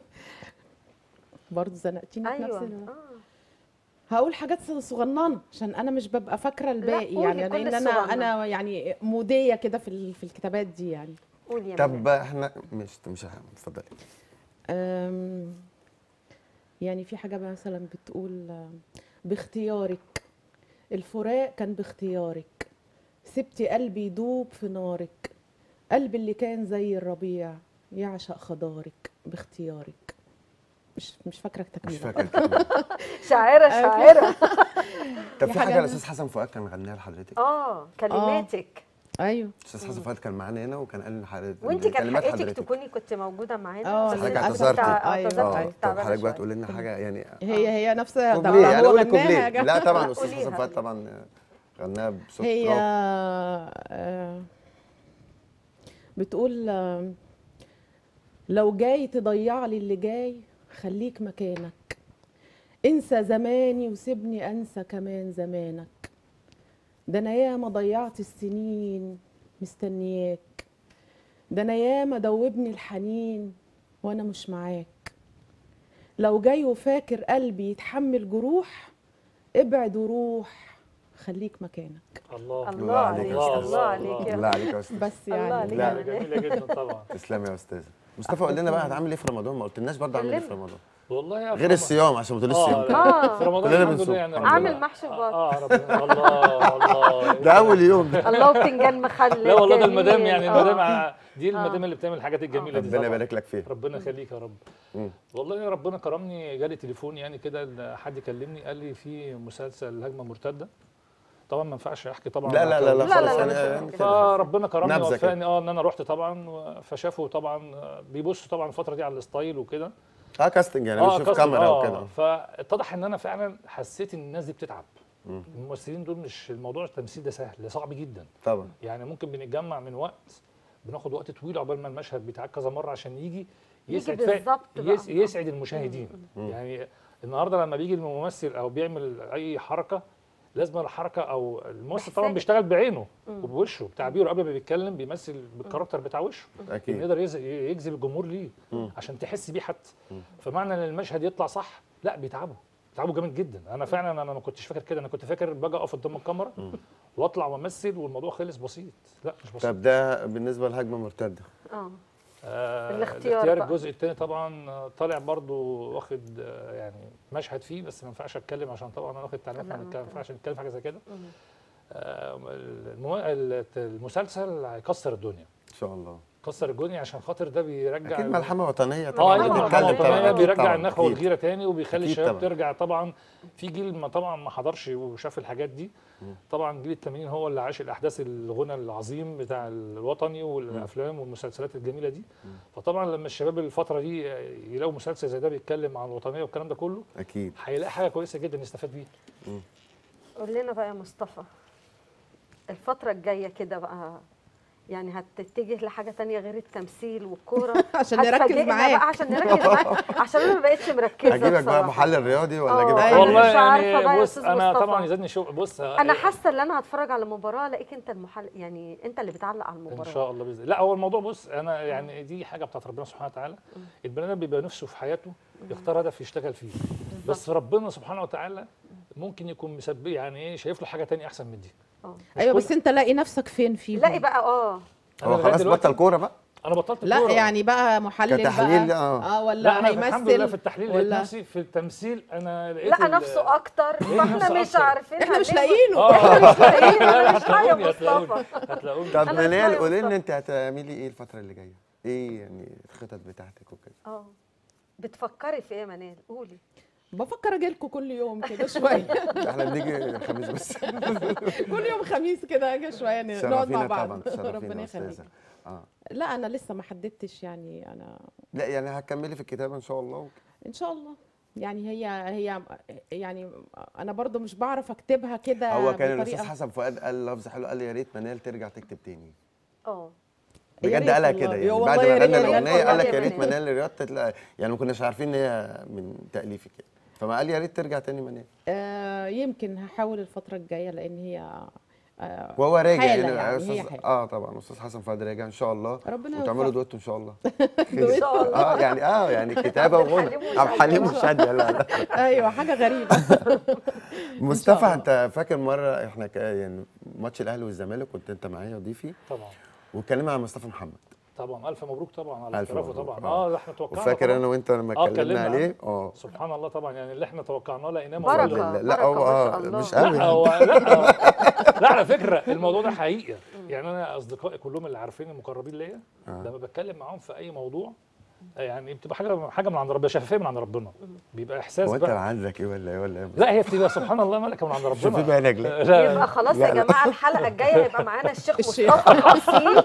برضه زنقتيني في نفس ايوه ال- آه. هقول حاجات صغننه عشان انا مش ببقى فاكره الباقي قولي يعني كل لان انا الصغنن. انا يعني موديه كده في ال- في الكتابات دي يعني قول يا طب منال. احنا مش مش اتفضلي أم، يعني في حاجة مثلا بتقول آه، باختيارك الفراق كان باختيارك سبتي قلبي يدوب في نارك قلبي اللي كان زي الربيع يعشق خضارك باختيارك مش مش فاكره مش التكمله فاكر شاعره شاعره طب دي في حاجة حاجه أنا- الاستاذ حسن فؤاد كان غناها لحضرتك اه كلماتك ايوه الاستاذ حسن فؤاد كان معانا هنا وكان قال لحضرتك وانت كان كلمات حقيقتك حضرتك. تكوني كنت موجوده معانا آه، بس حضرتك للأسف اعتذرتي. تع- أيوة. اعتذرتي اه كنت طب تعبانة حضرتك بقى شوية. تقول لنا حاجه يعني هي هي نفسها ده كوبليه هو انا اقول لك غناها كوبليه يا جماعة. لا طبعا الاستاذ قوليها. حسن فؤاد طبعا غناها بصوت هي راب. آه، بتقول آه، لو جاي تضيع لي اللي جاي خليك مكانك انسى زماني وسيبني انسى كمان زمانك ده انا ياما ضيعت السنين مستنياك ده انا ياما دوبني الحنين وانا مش معاك لو جاي وفاكر قلبي يتحمل جروح ابعد وروح خليك مكانك الله الله عليك الله، الله عليك يا الله عليك يا استاذ بس الله يعني عليك لا. يا منال. جميله جدا طبعا تسلمي يا استاذه مصطفى قول لنا بقى هتعمل ايه في رمضان ما قلتلناش برضه اعمل ايه في كلنا. رمضان والله يا غير رمضان. الصيام عشان ما تقوليش اه الصيام لا، آه. في رمضان كلنا الحمد بنصوم. لله يعني الحمد ربنا- عامل محشي بط اه ربنا الله الله ده اول يوم ده الله وبتنجان مخلل لا والله ده جميل. المدام يعني آه. المدام ع- دي المدام اللي بتعمل الحاجات الجميله دي ربنا طبعاً. يبارك لك فيها ربنا يخليك يا رب مم. والله يا ربنا كرمني جالي تليفون يعني كده إن حد كلمني قال لي في مسلسل هجمه مرتده طبعا ما ينفعش احكي طبعا لا لا لا لا لا، لا، خالص لا، انا مش أنا ممكن. كده. فربنا كرمني نبذة كده. ووفقني اه ان انا رحت طبعا و- فشافوا طبعا آه، بيبصوا طبعا الفتره دي على الستايل وكده اه كاستنج يعني اه بنشوف كاستنج، كاميرا آه، وكده فاتضح ان انا فعلا حسيت ان الناس دي بتتعب الممثلين دول مش الموضوع التمثيل ده سهل ده صعب جدا طبعا يعني ممكن بنتجمع من وقت بناخد وقت طويل عقبال ما المشهد بيتعاد كذا مره عشان يجي يسعد فا- بالظبط بقى. يس يسعد المشاهدين يعني النهارده لما بيجي الممثل او بيعمل اي حركه لازم الحركه او الممثل طبعا بإحساس. بيشتغل بعينه وبوشه بتعبيره قبل ما بيتكلم بيمثل بالكاركتر بتاع وشه اكيد انه يقدر يز- يجذب الجمهور ليه عشان تحس بيه حتى فمعنى ان المشهد يطلع صح لا بيتعبوا بيتعبوا جامد جدا انا فعلا انا ما كنتش فاكر كده انا كنت فاكر باجي اقف قدام الكاميرا واطلع وامثل والموضوع خلص بسيط لا مش بسيط طب ده بالنسبه لهجمه مرتده اه آه الاختيار الاختيار بقى. الجزء الثاني طبعا آه، طالع برضو واخد آه، يعني مشهد فيه بس ما ينفعش اتكلم عشان طبعا انا واخد تعليمات لا، ما ما نتكلم- ما ينفعش نتكلم في حاجه زي كده آه، المو- المسلسل هيكسر الدنيا ان شاء الله كسر الدنيا عشان خاطر ده بيرجع اكيد ال- ملحمه وطنيه اه طبعا ايوه طبعاً. طبعا بنتكلم طبعا طبعا أكيد بيرجع طبعاً، النخوه أكيد. والغيره تاني وبيخلي أكيد الشباب طبعاً. ترجع طبعا في جيل ما طبعا ما حضرش وشاف الحاجات دي طبعا جيل الثمانين هو اللي عاش الاحداث الغنى العظيم بتاع الوطني والافلام والمسلسلات الجميله دي فطبعا لما الشباب الفتره دي يلاقوا مسلسل زي ده بيتكلم عن الوطنيه والكلام ده كله اكيد هيلاقي حاجه كويسه جدا يستفاد بيها قول لنا بقى يا مصطفى الفترة الجاية كده بقى يعني هتتجه لحاجة تانية غير التمثيل والكورة عشان نركز هتفاجئنا معاك. بقى عشان نركز معاك عشان انا ما بقتش مركزة اجيبك بقى بصراحة. محلل رياضي ولا آه، اجيبك أيوة. فنان؟ والله مش عارفة بقى يعني يا بص أستاذ انا مصطفى. طبعا يزادني شو بص انا حاسة ان انا هتفرج على مباراة الاقيك انت المحل يعني انت اللي بتعلق على ان المباراة شاء الله باذن لا هو الموضوع بص انا يعني دي حاجه بتاعت ربنا سبحانه وتعالى البني ادم بيبقى نفسه في حياته يختار هدف يشتغل فيه بس ربنا سبحانه وتعالى ممكن يكون مسبب يعني ايه شايف له حاجه تانية احسن من دي آه. ايوه كل- بس انت لاقي نفسك فين فيهم لاقي بقى اه أنا هو لغاية خلاص دلوقتي- بطل كوره بقى انا بطلت لا كورة. يعني بقى محلل كتحليل، بقى آه. اه ولا لا انا هيمثل الحمد لله في التحليل لقيت ولا نفسي في التمثيل انا لقيت لقى ال- نفسه اكتر لقيت فاحنا نفسه مش أكتر. عارفين احنا مش هنلاقيه. لاقيينه اه مش لاقيين، أنا مش لاقية هتلاقوني هتلاقوني مصطفى. هتلاقوني طب أنا منال اسمعي قولي لنا مصطفى. انت هتعملي ايه الفتره اللي جايه ايه يعني الخطط بتاعتك وكده اه بتفكري في ايه يا منال قولي بفكر اجي لكم كل يوم كده شويه احنا بنيجي الخميس بس كل يوم خميس كده اجي شويه نقعد شرفينا مع بعض طبعا تشرفينا ربنا يا يخليك استاذه اه لا انا لسه ما حددتش يعني انا لا يعني هتكملي في الكتابه ان شاء الله ان شاء الله يعني هي هي يعني انا برضو مش بعرف اكتبها كده هو كان بطريقة- الاستاذ حسن فؤاد قال لفظ حلو قال يا ريت منال ترجع تكتب تاني اه يا بجد ريت قالها والله. كده يا يعني والله بعد يا ما ريت غنى يا ريت الاغنيه والله قال لك يا يا ريت منال. منال رياض تطلع يعني ما كناش عارفين ان هي من تاليفك يعني فما قال يا ريت ترجع تاني منال آه يمكن هحاول الفتره الجايه لان هي آه وهو راجع حالة يعني, يعني، أستاذ- هي حالة. اه طبعا استاذ حسن فؤاد راجع ان شاء الله ربنا وتعملوا يوفقه. دويتو ان شاء الله ان شاء الله اه يعني اه يعني كتابه عبد وغنى الحليم عبد الحليم وشادية. وشاديه لا لا ايوه حاجه غريبه مصطفى الله. انت فاكر مره احنا ك- يعني ماتش الاهلي والزمالك كنت انت معايا ضيفي طبعا واتكلمنا عن مصطفى محمد طبعا الف مبروك طبعا على ألف احترافه مبروك. طبعا آه. اه ده احنا توقعنا وفاكر طبعاً. انا وانت لما آه، اتكلمنا اتكلمنا عليه اه سبحان الله طبعا يعني اللي احنا توقعناه لقيناه بركة. موجود. لا لا بركة هو ما شاء اه الله. مش لا قوي هو لا لا على فكره الموضوع ده حقيقه يعني انا اصدقائي كلهم اللي عارفين المقربين ليا لما بتكلم معاهم في اي موضوع يعني بتبقى حاجه حاجه من عند ربنا شفافيه من عند ربنا بيبقى احساس هو انت بقى عندك ايه ولا ايه ولا ايه لا هي بتبقى سبحان الله ملكه من عند ربنا شوفي بالك لا لا يبقى خلاص لا، يا لا. جماعه الحلقه الجايه يبقى معانا الشيخ الشيخ. مصطفى حسين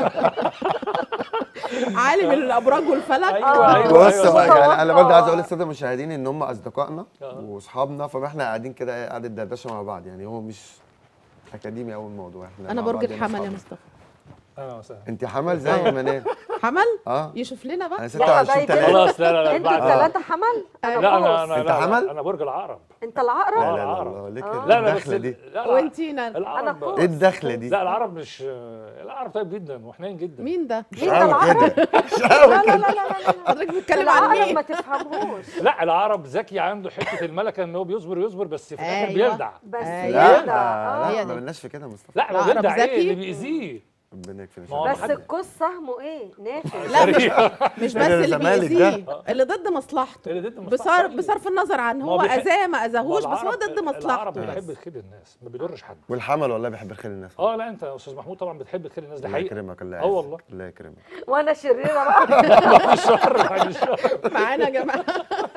عالم الابراج والفلك أيوة، أيوة. بص بقى يعني انا برضه عايز اقول متوقع. للساده المشاهدين ان هم اصدقائنا آه. واصحابنا فاحنا قاعدين كده إيه، قاعده دردشه مع بعض يعني هو مش اكاديمي اول موضوع احنا انا مع برج بعض يعني الحمل يا أصحاب. مصطفى اهلا وسهلا انت حمل زي منال حمل اه يشوف لنا انا بقى 26 ده 3 خلاص لا لا لا انتوا بعد الثلاثه حمل لا انا بوز. انا أنت لا، حمل؟ انا برج العقرب انت العقرب لا لا لا العرب. الله ليه آه. كده لا لا بس الدخله دي لا لا وانتينا العرب أنا ايه الدخله دي لا العرب مش العرب طيب جدا وحنين جدا مين ده؟ مش مين ده قوي العقرب؟ كده مش لا قوي لا كده لا لا لا لا حضرتك بتتكلم عن العقرب مين؟ ما تفهمهوش لا العرب ذكي عنده حته الملكه ان هو بيصبر يصبر بس في الاخر أيوة. بيردع بس أيوة. لا يرضى. لا آه. هي لا دي. ما بلناش في كده يا مصطفى لا ما العقرب بيردع ايه ذكي؟ اللي بيأذيه ربنا يكفينا ما هو شر. بس حد- القوس سهمه ايه نافذ لا مش مش بس ده اللي الزمالك بيأذيه اللي ضد مصلحته اللي ضد بصرف مصلحته. بصرف النظر عن ما هو هو بيحب- اذاه ما اذاهوش بس هو العرب- ضد العرب مصلحته بيحب بس خير الناس ما بيضرش حد والحمل والله بيحب الخير للناس اه لا انت يا استاذ محمود طبعا بتحب خير الناس دي الله حقيقه يكرمك الله اه يعزك. والله الله يكرمك وانا شريره بقى بعد الشر بعد الشر معانا يا جماعه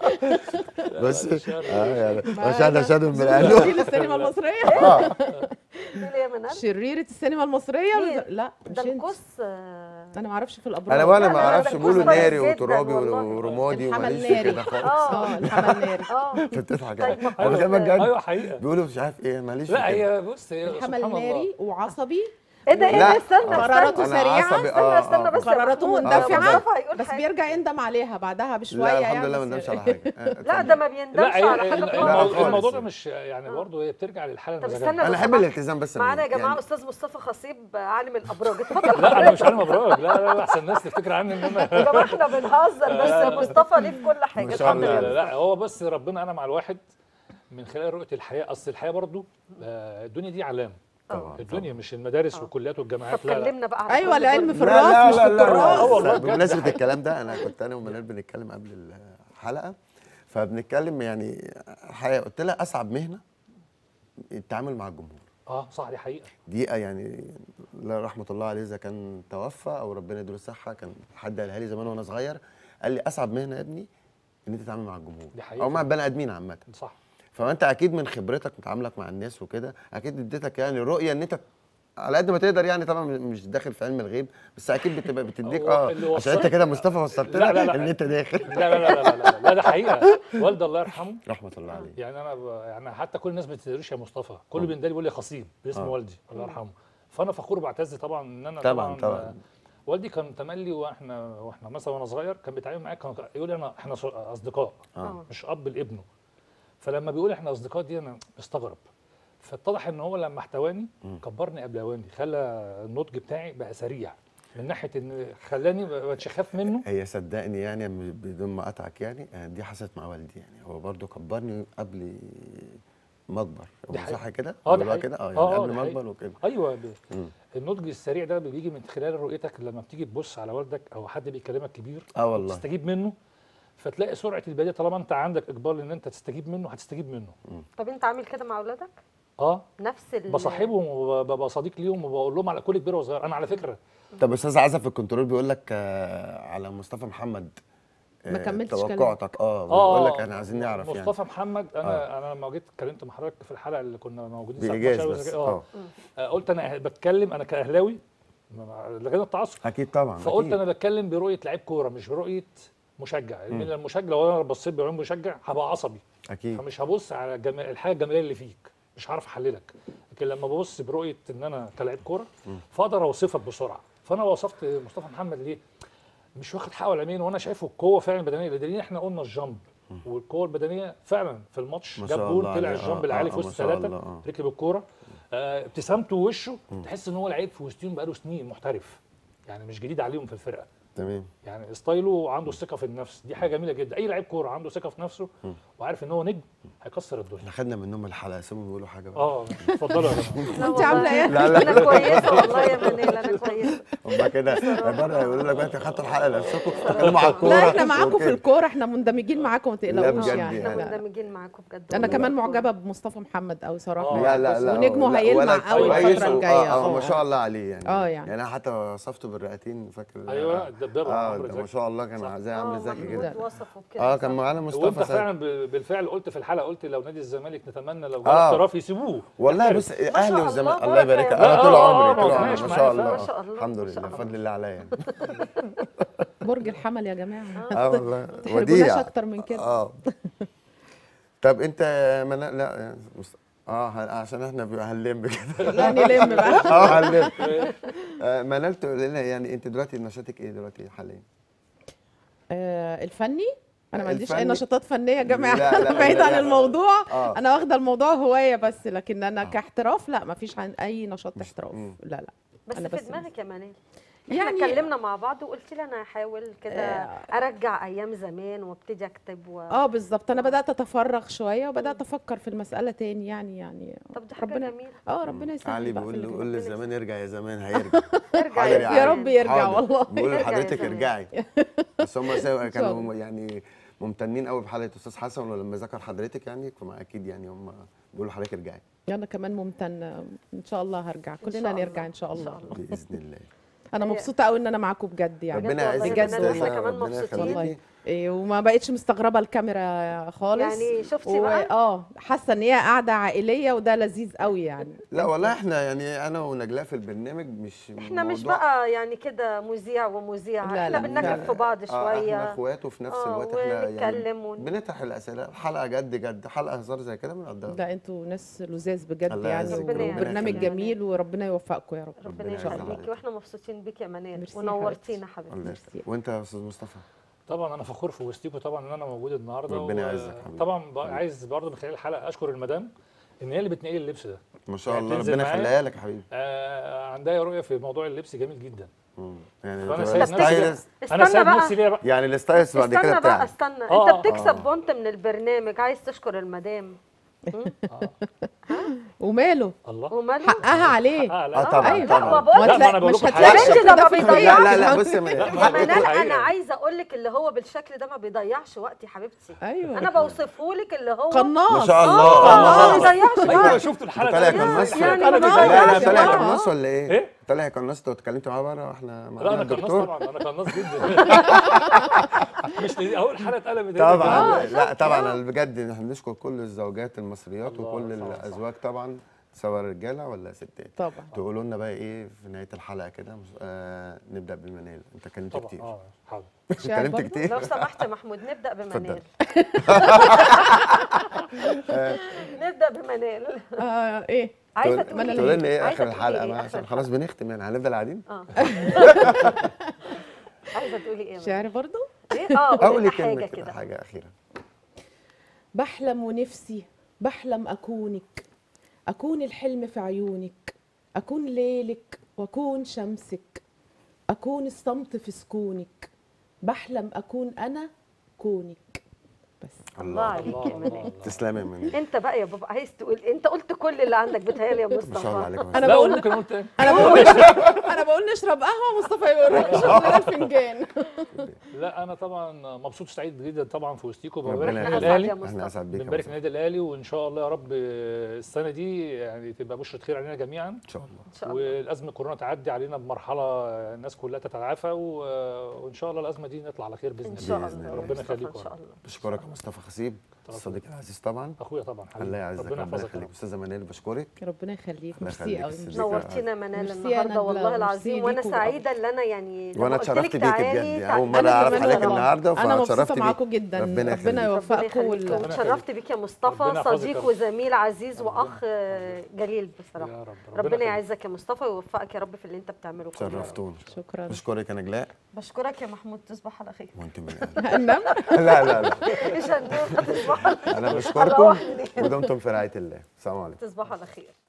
بس الشر. اه يعني معانا. مشاهد شهد من القلب شرير السينما المصريه مين يا منال شريره السينما المصريه مين؟ لا ده مش انت. القوس آه، انا ما اعرفش في الابراج انا وانا لا، ما لا، لا، اعرفش ده بيقولوا كويس ناري جداً وترابي والله. ورمادي الحمل وماليش في ناري. كده خالص اه الحمل ناري اه انت بتضحك طيب، ما انا كويس. بكلمك جد ايوه حقيقه بيقولوا مش عارف ايه ماليش في لا كده هي بص هي الحمل سبحان الله. ناري وعصبي ايه ده ايه لا. ده استنى قراراته استنى انا سريعة. عصبي استنى اه استنى اه بس يا قراراته محمود. مندفعة، مصطفى هيقول بس حاجة. بيرجع يندم عليها بعدها بشويه لا يعني الحمد لله ما بس- ندمش على حاجه آه، لا اتفضل. ده ما بيندمش لا هي على حاجه ال- خالص خالص. الموضوع, الموضوع ده مش يعني برضه هي بترجع للحاله طب المزاجيه استنى انا لو احب سمحت. الالتزام بس معانا يا يعني- جماعه استاذ مصطفى خصيب عالم الابراج اتفضل لا انا مش حضرتك. عالم ابراج لا لا لا احسن الناس تفتكر عني ان انا يا جماعه احنا بنهزر بس مصطفى ليه في كل حاجه ما شاء اتفضل الله. يا لا لا مصطفى. لا هو بس ربنا انعم على الواحد من خلال رؤيه الحياه اصل الحياه برضو آه، الدنيا دي علام طبعا الدنيا مش المدارس آه. والكليات والجامعات طب لا لا كلمنا بقى على ايوه كل العلم دول. في لا الراس لا مش لا في لا, الكراس آه والله لا. بجد. بمناسبه الكلام ده انا كنت انا ومنال بنتكلم قبل الحلقه فبنتكلم يعني الحقيقه قلت لها اصعب مهنه التعامل مع الجمهور اه صح دي حقيقه دي يعني لا رحمه الله عليه اذا كان توفى او ربنا يديله الصحه كان حد قالها لي زمان وانا صغير قال لي اصعب مهنه يا ابني ان انت تتعامل مع الجمهور دي حقيقة. او مع البني ادمين عامه صح فانت اكيد من خبرتك وتعاملك مع الناس وكده اكيد اديتك يعني رؤيه ان انت على قد ما تقدر يعني طبعا مش داخل في علم الغيب بس اكيد بتبقى بتديك هو اه اللي عشان انت وصلك- كده مصطفى وصلت لا، لا، لها لا. ان انت داخل لا لا لا لا لا, لا, لا ده حقيقه والدي الله يرحمه رحمه الله عليه يعني انا ب... يعني حتى كل الناس ما بتدريش يا مصطفى كله بيندلي بيقول لي خصيب باسم آه. والدي الله يرحمه فانا فخور وبعتز طبعا ان انا طبعاً، طبعا, طبعاً. آه، والدي كان تملي واحنا واحنا مثلا وانا صغير كان بيتعامل معايا كان يقول لي انا احنا ص- اصدقاء آه. مش اب لابنه فلما بيقول احنا اصدقاء دي انا مستغرب فاتضح ان هو لما احتواني كبرني قبل اواني خلى النضج بتاعي بقى سريع من ناحيه ان خلاني ما بقتش اخاف منه هي صدقني يعني م- بدون ما اقطعك يعني آه، دي حصلت مع والدي يعني هو برضو كبرني قبل ما اكبر هو دي حقيقة. صح كده؟ آه، دي بيقولوها حقيقة. كده اه يعني آه، آه، قبل دي ما حقيقة. اكبر وكده ايوه ب... مم. النضج السريع ده بيجي من خلال رؤيتك لما بتيجي تبص على والدك او حد بيكلمك كبير اه والله تستجيب منه فتلاقي سرعه البديهه طالما انت عندك اقبال ان انت تستجيب منه هتستجيب منه طب انت عامل كده مع اولادك اه نفس ال بصاحبهم وببقى صديق ليهم وبقول لهم على كل كبير وصغير انا على فكره طب استاذ عزف في الكنترول بيقول لك آه على مصطفى محمد ما آه، كملتش توقعاتك اه اه بيقول لك احنا عايزين نعرف يعني مصطفى محمد انا انا لما جيت اتكلمت مع حضرتك في الحلقه اللي كنا موجودين الساعة بايجاز 12 بس اه اه آه، قلت انا بتكلم انا كاهلاوي لغايه التعصب اكيد طبعا فقلت أكيد. انا بتكلم برؤيه لعيب كوره مش برؤيه مشجع لان المشجع لو انا بصيت بعيون مشجع هبقى عصبي اكيد فمش هبص على الجم... الحاجه الجماليه اللي فيك مش هعرف احللك لكن لما ببص برؤيه ان انا كلاعب كوره فاقدر اوصفك بسرعه فانا وصفت مصطفى محمد ليه مش واخد حقه ولا مين وانا شايفه القوه فعلا البدنيه بدليل احنا قلنا الجامب والقوه البدنيه فعلا في الماتش ما جاب شاء جول الله طلع عليه. الجامب آه، العالي آه، في ما وسط شاء ثلاثه الله، آه. ركب الكوره آه، ابتسامته ووشه تحس ان هو لعيب في وسطهم بقاله سنين محترف يعني مش جديد عليهم في الفرقه تمام يعني ستايله عنده ثقه في النفس دي حاجه جميله جدا اي لعيب كوره عنده ثقه في نفسه وعارف ان هو نجم هيكسر الدنيا احنا خدنا منهم الحلقه سيبهم يقولوا حاجه بقى اه اتفضلوا يا جماعه انت عامله ايه؟ لا لا انا كويسه والله يا منال انا كويسه هم كده بره يقولوا لك بقى انتوا خدتوا الحلقه لنفسكم تتكلموا على الكوره لا احنا معاكم في وكده. الكوره احنا مندمجين معاكم ما تقلقوش بجد يعني احنا يعني. لا. مندمجين معاكم بجد انا والله. كمان معجبه بمصطفى محمد قوي صراحه آه. لا لا لا ونجمه لا، هيلمع ولد قوي كويس الفترة و- الجاية. اه آه، ما آه. شاء الله عليه يعني آه، يعني. يعني انا حتى وصفته بالرئتين فاكر ايوه ده دبدبه اه عمرو ده ما زكي شاء الله كان زي عمرو اه زكي محمود كده وصفه كده اه كان معانا وانت مصطفى سيد. فعلا ب- بالفعل قلت في الحلقه قلت لو نادي الزمالك نتمنى لو جه آه. احتراف يسيبوه والله بص شاء اهلي الله، والزمالك بارك الله يبارك يا لك انا رب. طول آه، آه، عمري آه، طول ما عمري ماشي ما معايا شاء فعلا. الله ما شاء الله، الحمد ما لله شاء الله. بفضل الله عليا يعني برج الحمل يا جماعه اه والله تحرجوناش وديع اكتر من كده اه طب انت منا... لا يعني مست- اه ه- عشان احنا بيبقى هنلم كده لا نلم بقى اه هنلم آه، منال تقول لنا يعني انت دلوقتي نشاطك ايه دلوقتي حاليا؟ آه، الفني انا ما عنديش اي الفني؟ نشاطات فنيه يا جماعه لا، لا، بعيد لا، عن لا. الموضوع آه. انا واخده الموضوع هوايه بس لكن انا كاحتراف لا ما فيش عن اي نشاط احتراف مم. لا لا بس أنا في بس- دماغك يا منال احنا يعني- اتكلمنا مع بعض وقلت لي انا هحاول كده آه. ارجع ايام زمان وابتدي اكتب و... اه بالظبط انا بدات اتفرغ شويه وبدات افكر في المساله تاني يعني يعني طب دي حاجه ربنا جميله اه ربنا يسهل علي بقى في بيقول اللي له جاي. قول ربنا للزمان ارجع يا زمان هيرجع ارجع حاضر يا يا يا زمان. رب يرجع حاضر. والله بيقول ارجع يا لحضرتك زمان. ارجعي بس هم سوا- شاء كانوا يعني ممتنين قوي بحلقه استاذ حسن ولما ذكر حضرتك يعني فما اكيد يعني هم بيقولوا لحضرتك ارجعي انا كمان ممتن ان شاء الله هرجع شاء كلنا الله. نرجع ان شاء إن شاء الله الله. باذن الله انا هي- مبسوطه قوي ان انا معاكم بجد يعني بجد ربنا والله يعزك يا بجد منال، واحنا والله. كمان ربنا مبسوطين يخليكي. والله إيه وما بقتش مستغربه الكاميرا خالص يعني شفتي و- بقى اه حاسه ان هي قاعده عائليه وده لذيذ قوي يعني لا والله احنا يعني انا ونجلاء في البرنامج مش احنا مش موضوع- بقى يعني كده مذيع ومذيعه لا، احنا لا، بننكد لا. في بعض اه شويه احنا اخوات وفي نفس آه، الوقت احنا يعني ونتكلم ون- بنطرح الاسئله حلقه جد جد حلقه هزار زي كده بنقضيها لا انتوا ناس لذاذ بجد الله يعني يعزك. ربنا وبرنامج يخليك. جميل وربنا يوفقكم يا رب ربنا ربنا يخليكي يخليك. واحنا مبسوطين بيك يا منال ميرسي يا ونورتينا حبيبتي. حبيبتي الله ميرسي. يخليك. وانت يا استاذ مصطفى طبعا انا فخور في وسطيكوا طبعا ان انا موجود النهارده ربنا و- يعزك حبيبي. طبعا ب- عايز برضه من خلال الحلقه اشكر المدام ان هي اللي بتنقل لي اللبس ده ما شاء يعني الله تنزل ربنا معايا. يخليها لك يا حبيبي آه عندها رؤيه في موضوع اللبس جميل جدا مم. يعني فأنا تبقى سايب نفسي الستايلست انا استنى سايب بقى نفسي ليه بقى يعني الستايلست بعد كده استنى بقى بتاعك استنى آه، انت بتكسب آه. بونت من البرنامج عايز تشكر المدام آه. وماله الله وماله حقها عليه آه اه لا طبعا أيوة. لا طبعا وبقول ما لا، لك ما أنا بقول مش لكم هتلاقي حاجة. يا بنتي ده كده ما في بيضيعش لا لا بص يا منال لا، يا منال حقيقة. انا عايزه اقول لك اللي هو بالشكل ده ما بيضيعش وقت يا حبيبتي ايوه انا بوصفه لك اللي هو قناص ما شاء الله اه آه. ما بيضيعش ايوه وقت شفت الحلقه طالع دي؟ قناص يعني أنا ما بيضيع- لا لا بيضيعش طالع وقت. قناص ولا ايه؟ إيه؟ طالع قناص انت اتكلمت معاه بره واحنا معانا لا انا قناص الدكتور طبعا انا قناص جدا مش اول حلقه اتقلبت هي طبعا كده. لا طبعا أنا بجد احنا بنشكر كل الزوجات المصريات الله، وكل صح، صح. الازواج طبعا سواء رجاله ولا ستات طبعا تقولوا لنا بقى ايه في نهايه الحلقه كده آه نبدا بالمنال انت اتكلمت طبعا كتير اه حاضر شعر اتكلمت برضه؟ كتير لو سمحت يا محمود نبدا بمنال نبدا بمنال آه ايه عايزه تقول تقولي تقول لنا ايه عايزة اخر تقولي الحلقه إيه بقى آخر عشان الحلقة؟ خلاص بنختم يعني هنفضل قاعدين اه عايزه تقولي ايه يا منال؟ شعر برضه ايه اه قولي قولي لنا كلمه حاجه كده كده حاجه اخيره بحلم ونفسي بحلم أكونك أكون الحلم في عيونك أكون ليلك وأكون شمسك أكون الصمت في سكونك بحلم أكون أنا كونك بس الله عليك يا الله الله منال الله. تسلمي يا منال انت بقى يا بابا عايز تقول انت قلت كل اللي عندك بتهيألي يا ما شاء الله مصطفى عليك أنا لا بقول ممكن اقول تاني أنا بقول نشرب أنا بقول نشرب قهوة مصطفى يقول نشرب لنا الفنجان لا انا طبعا مبسوط سعيد جدا طبعا في وسطيكم ببارك ربنا للنادي يخليك. الاهلي يا احنا مصطفى. اسعد بيك يا بنبارك مصطفى. النادي الاهلي وان شاء الله يا رب السنه دي يعني تبقى بشره خير علينا جميعا ان شاء الله ان شاء الله والازمه كورونا تعدي علينا بمرحله الناس كلها تتعافى و- وان شاء الله الازمه دي نطلع على خير باذن ان الله شاء بإذن الله الله. ربنا مصطفى يخليكم ان شاء الله بشكرك يا مصطفى خصيب الصديق العزيز طبعا اخويا طبعا حبيبي الله يعزك ربنا ربنا يحفظك يا يخليك رب. استاذه منال بشكرك ربنا يخليك الله ميرسي يخليك قوي الصديق. نورتينا منال ميرسي يا النهارده نجلة، والله ميرسي العظيم وانا ليكوا سعيده اللي انا يعني لما وانا قلت اتشرفت لك بيك تعالي بجد تعالي. اول مره أنا اعرف كمان عليك والله. النهارده أنا مبسوطة فاتشرفت بيك معاكم جدا ربنا ربنا يخليك. ربنا يوفقكم يخليك وال- واتشرفت بيك يا مصطفى ربنا يحفظك يا صديق رب. وزميل عزيز واخ آه، جليل بصراحه يا رب ربنا يخليك. يعزك يا مصطفى ويوفقك يا رب في اللي انت بتعمله كله يا رب. شرفتونا شكرا بشكرك يا نجلاء بشكرك يا محمود تصبح على خير وانت من القلب هننام لا لا لا مش هننام تصبح على انا خير. بشكركم هنروح ننام. ودمتم في رعايه الله السلام عليكم تصبحوا على خير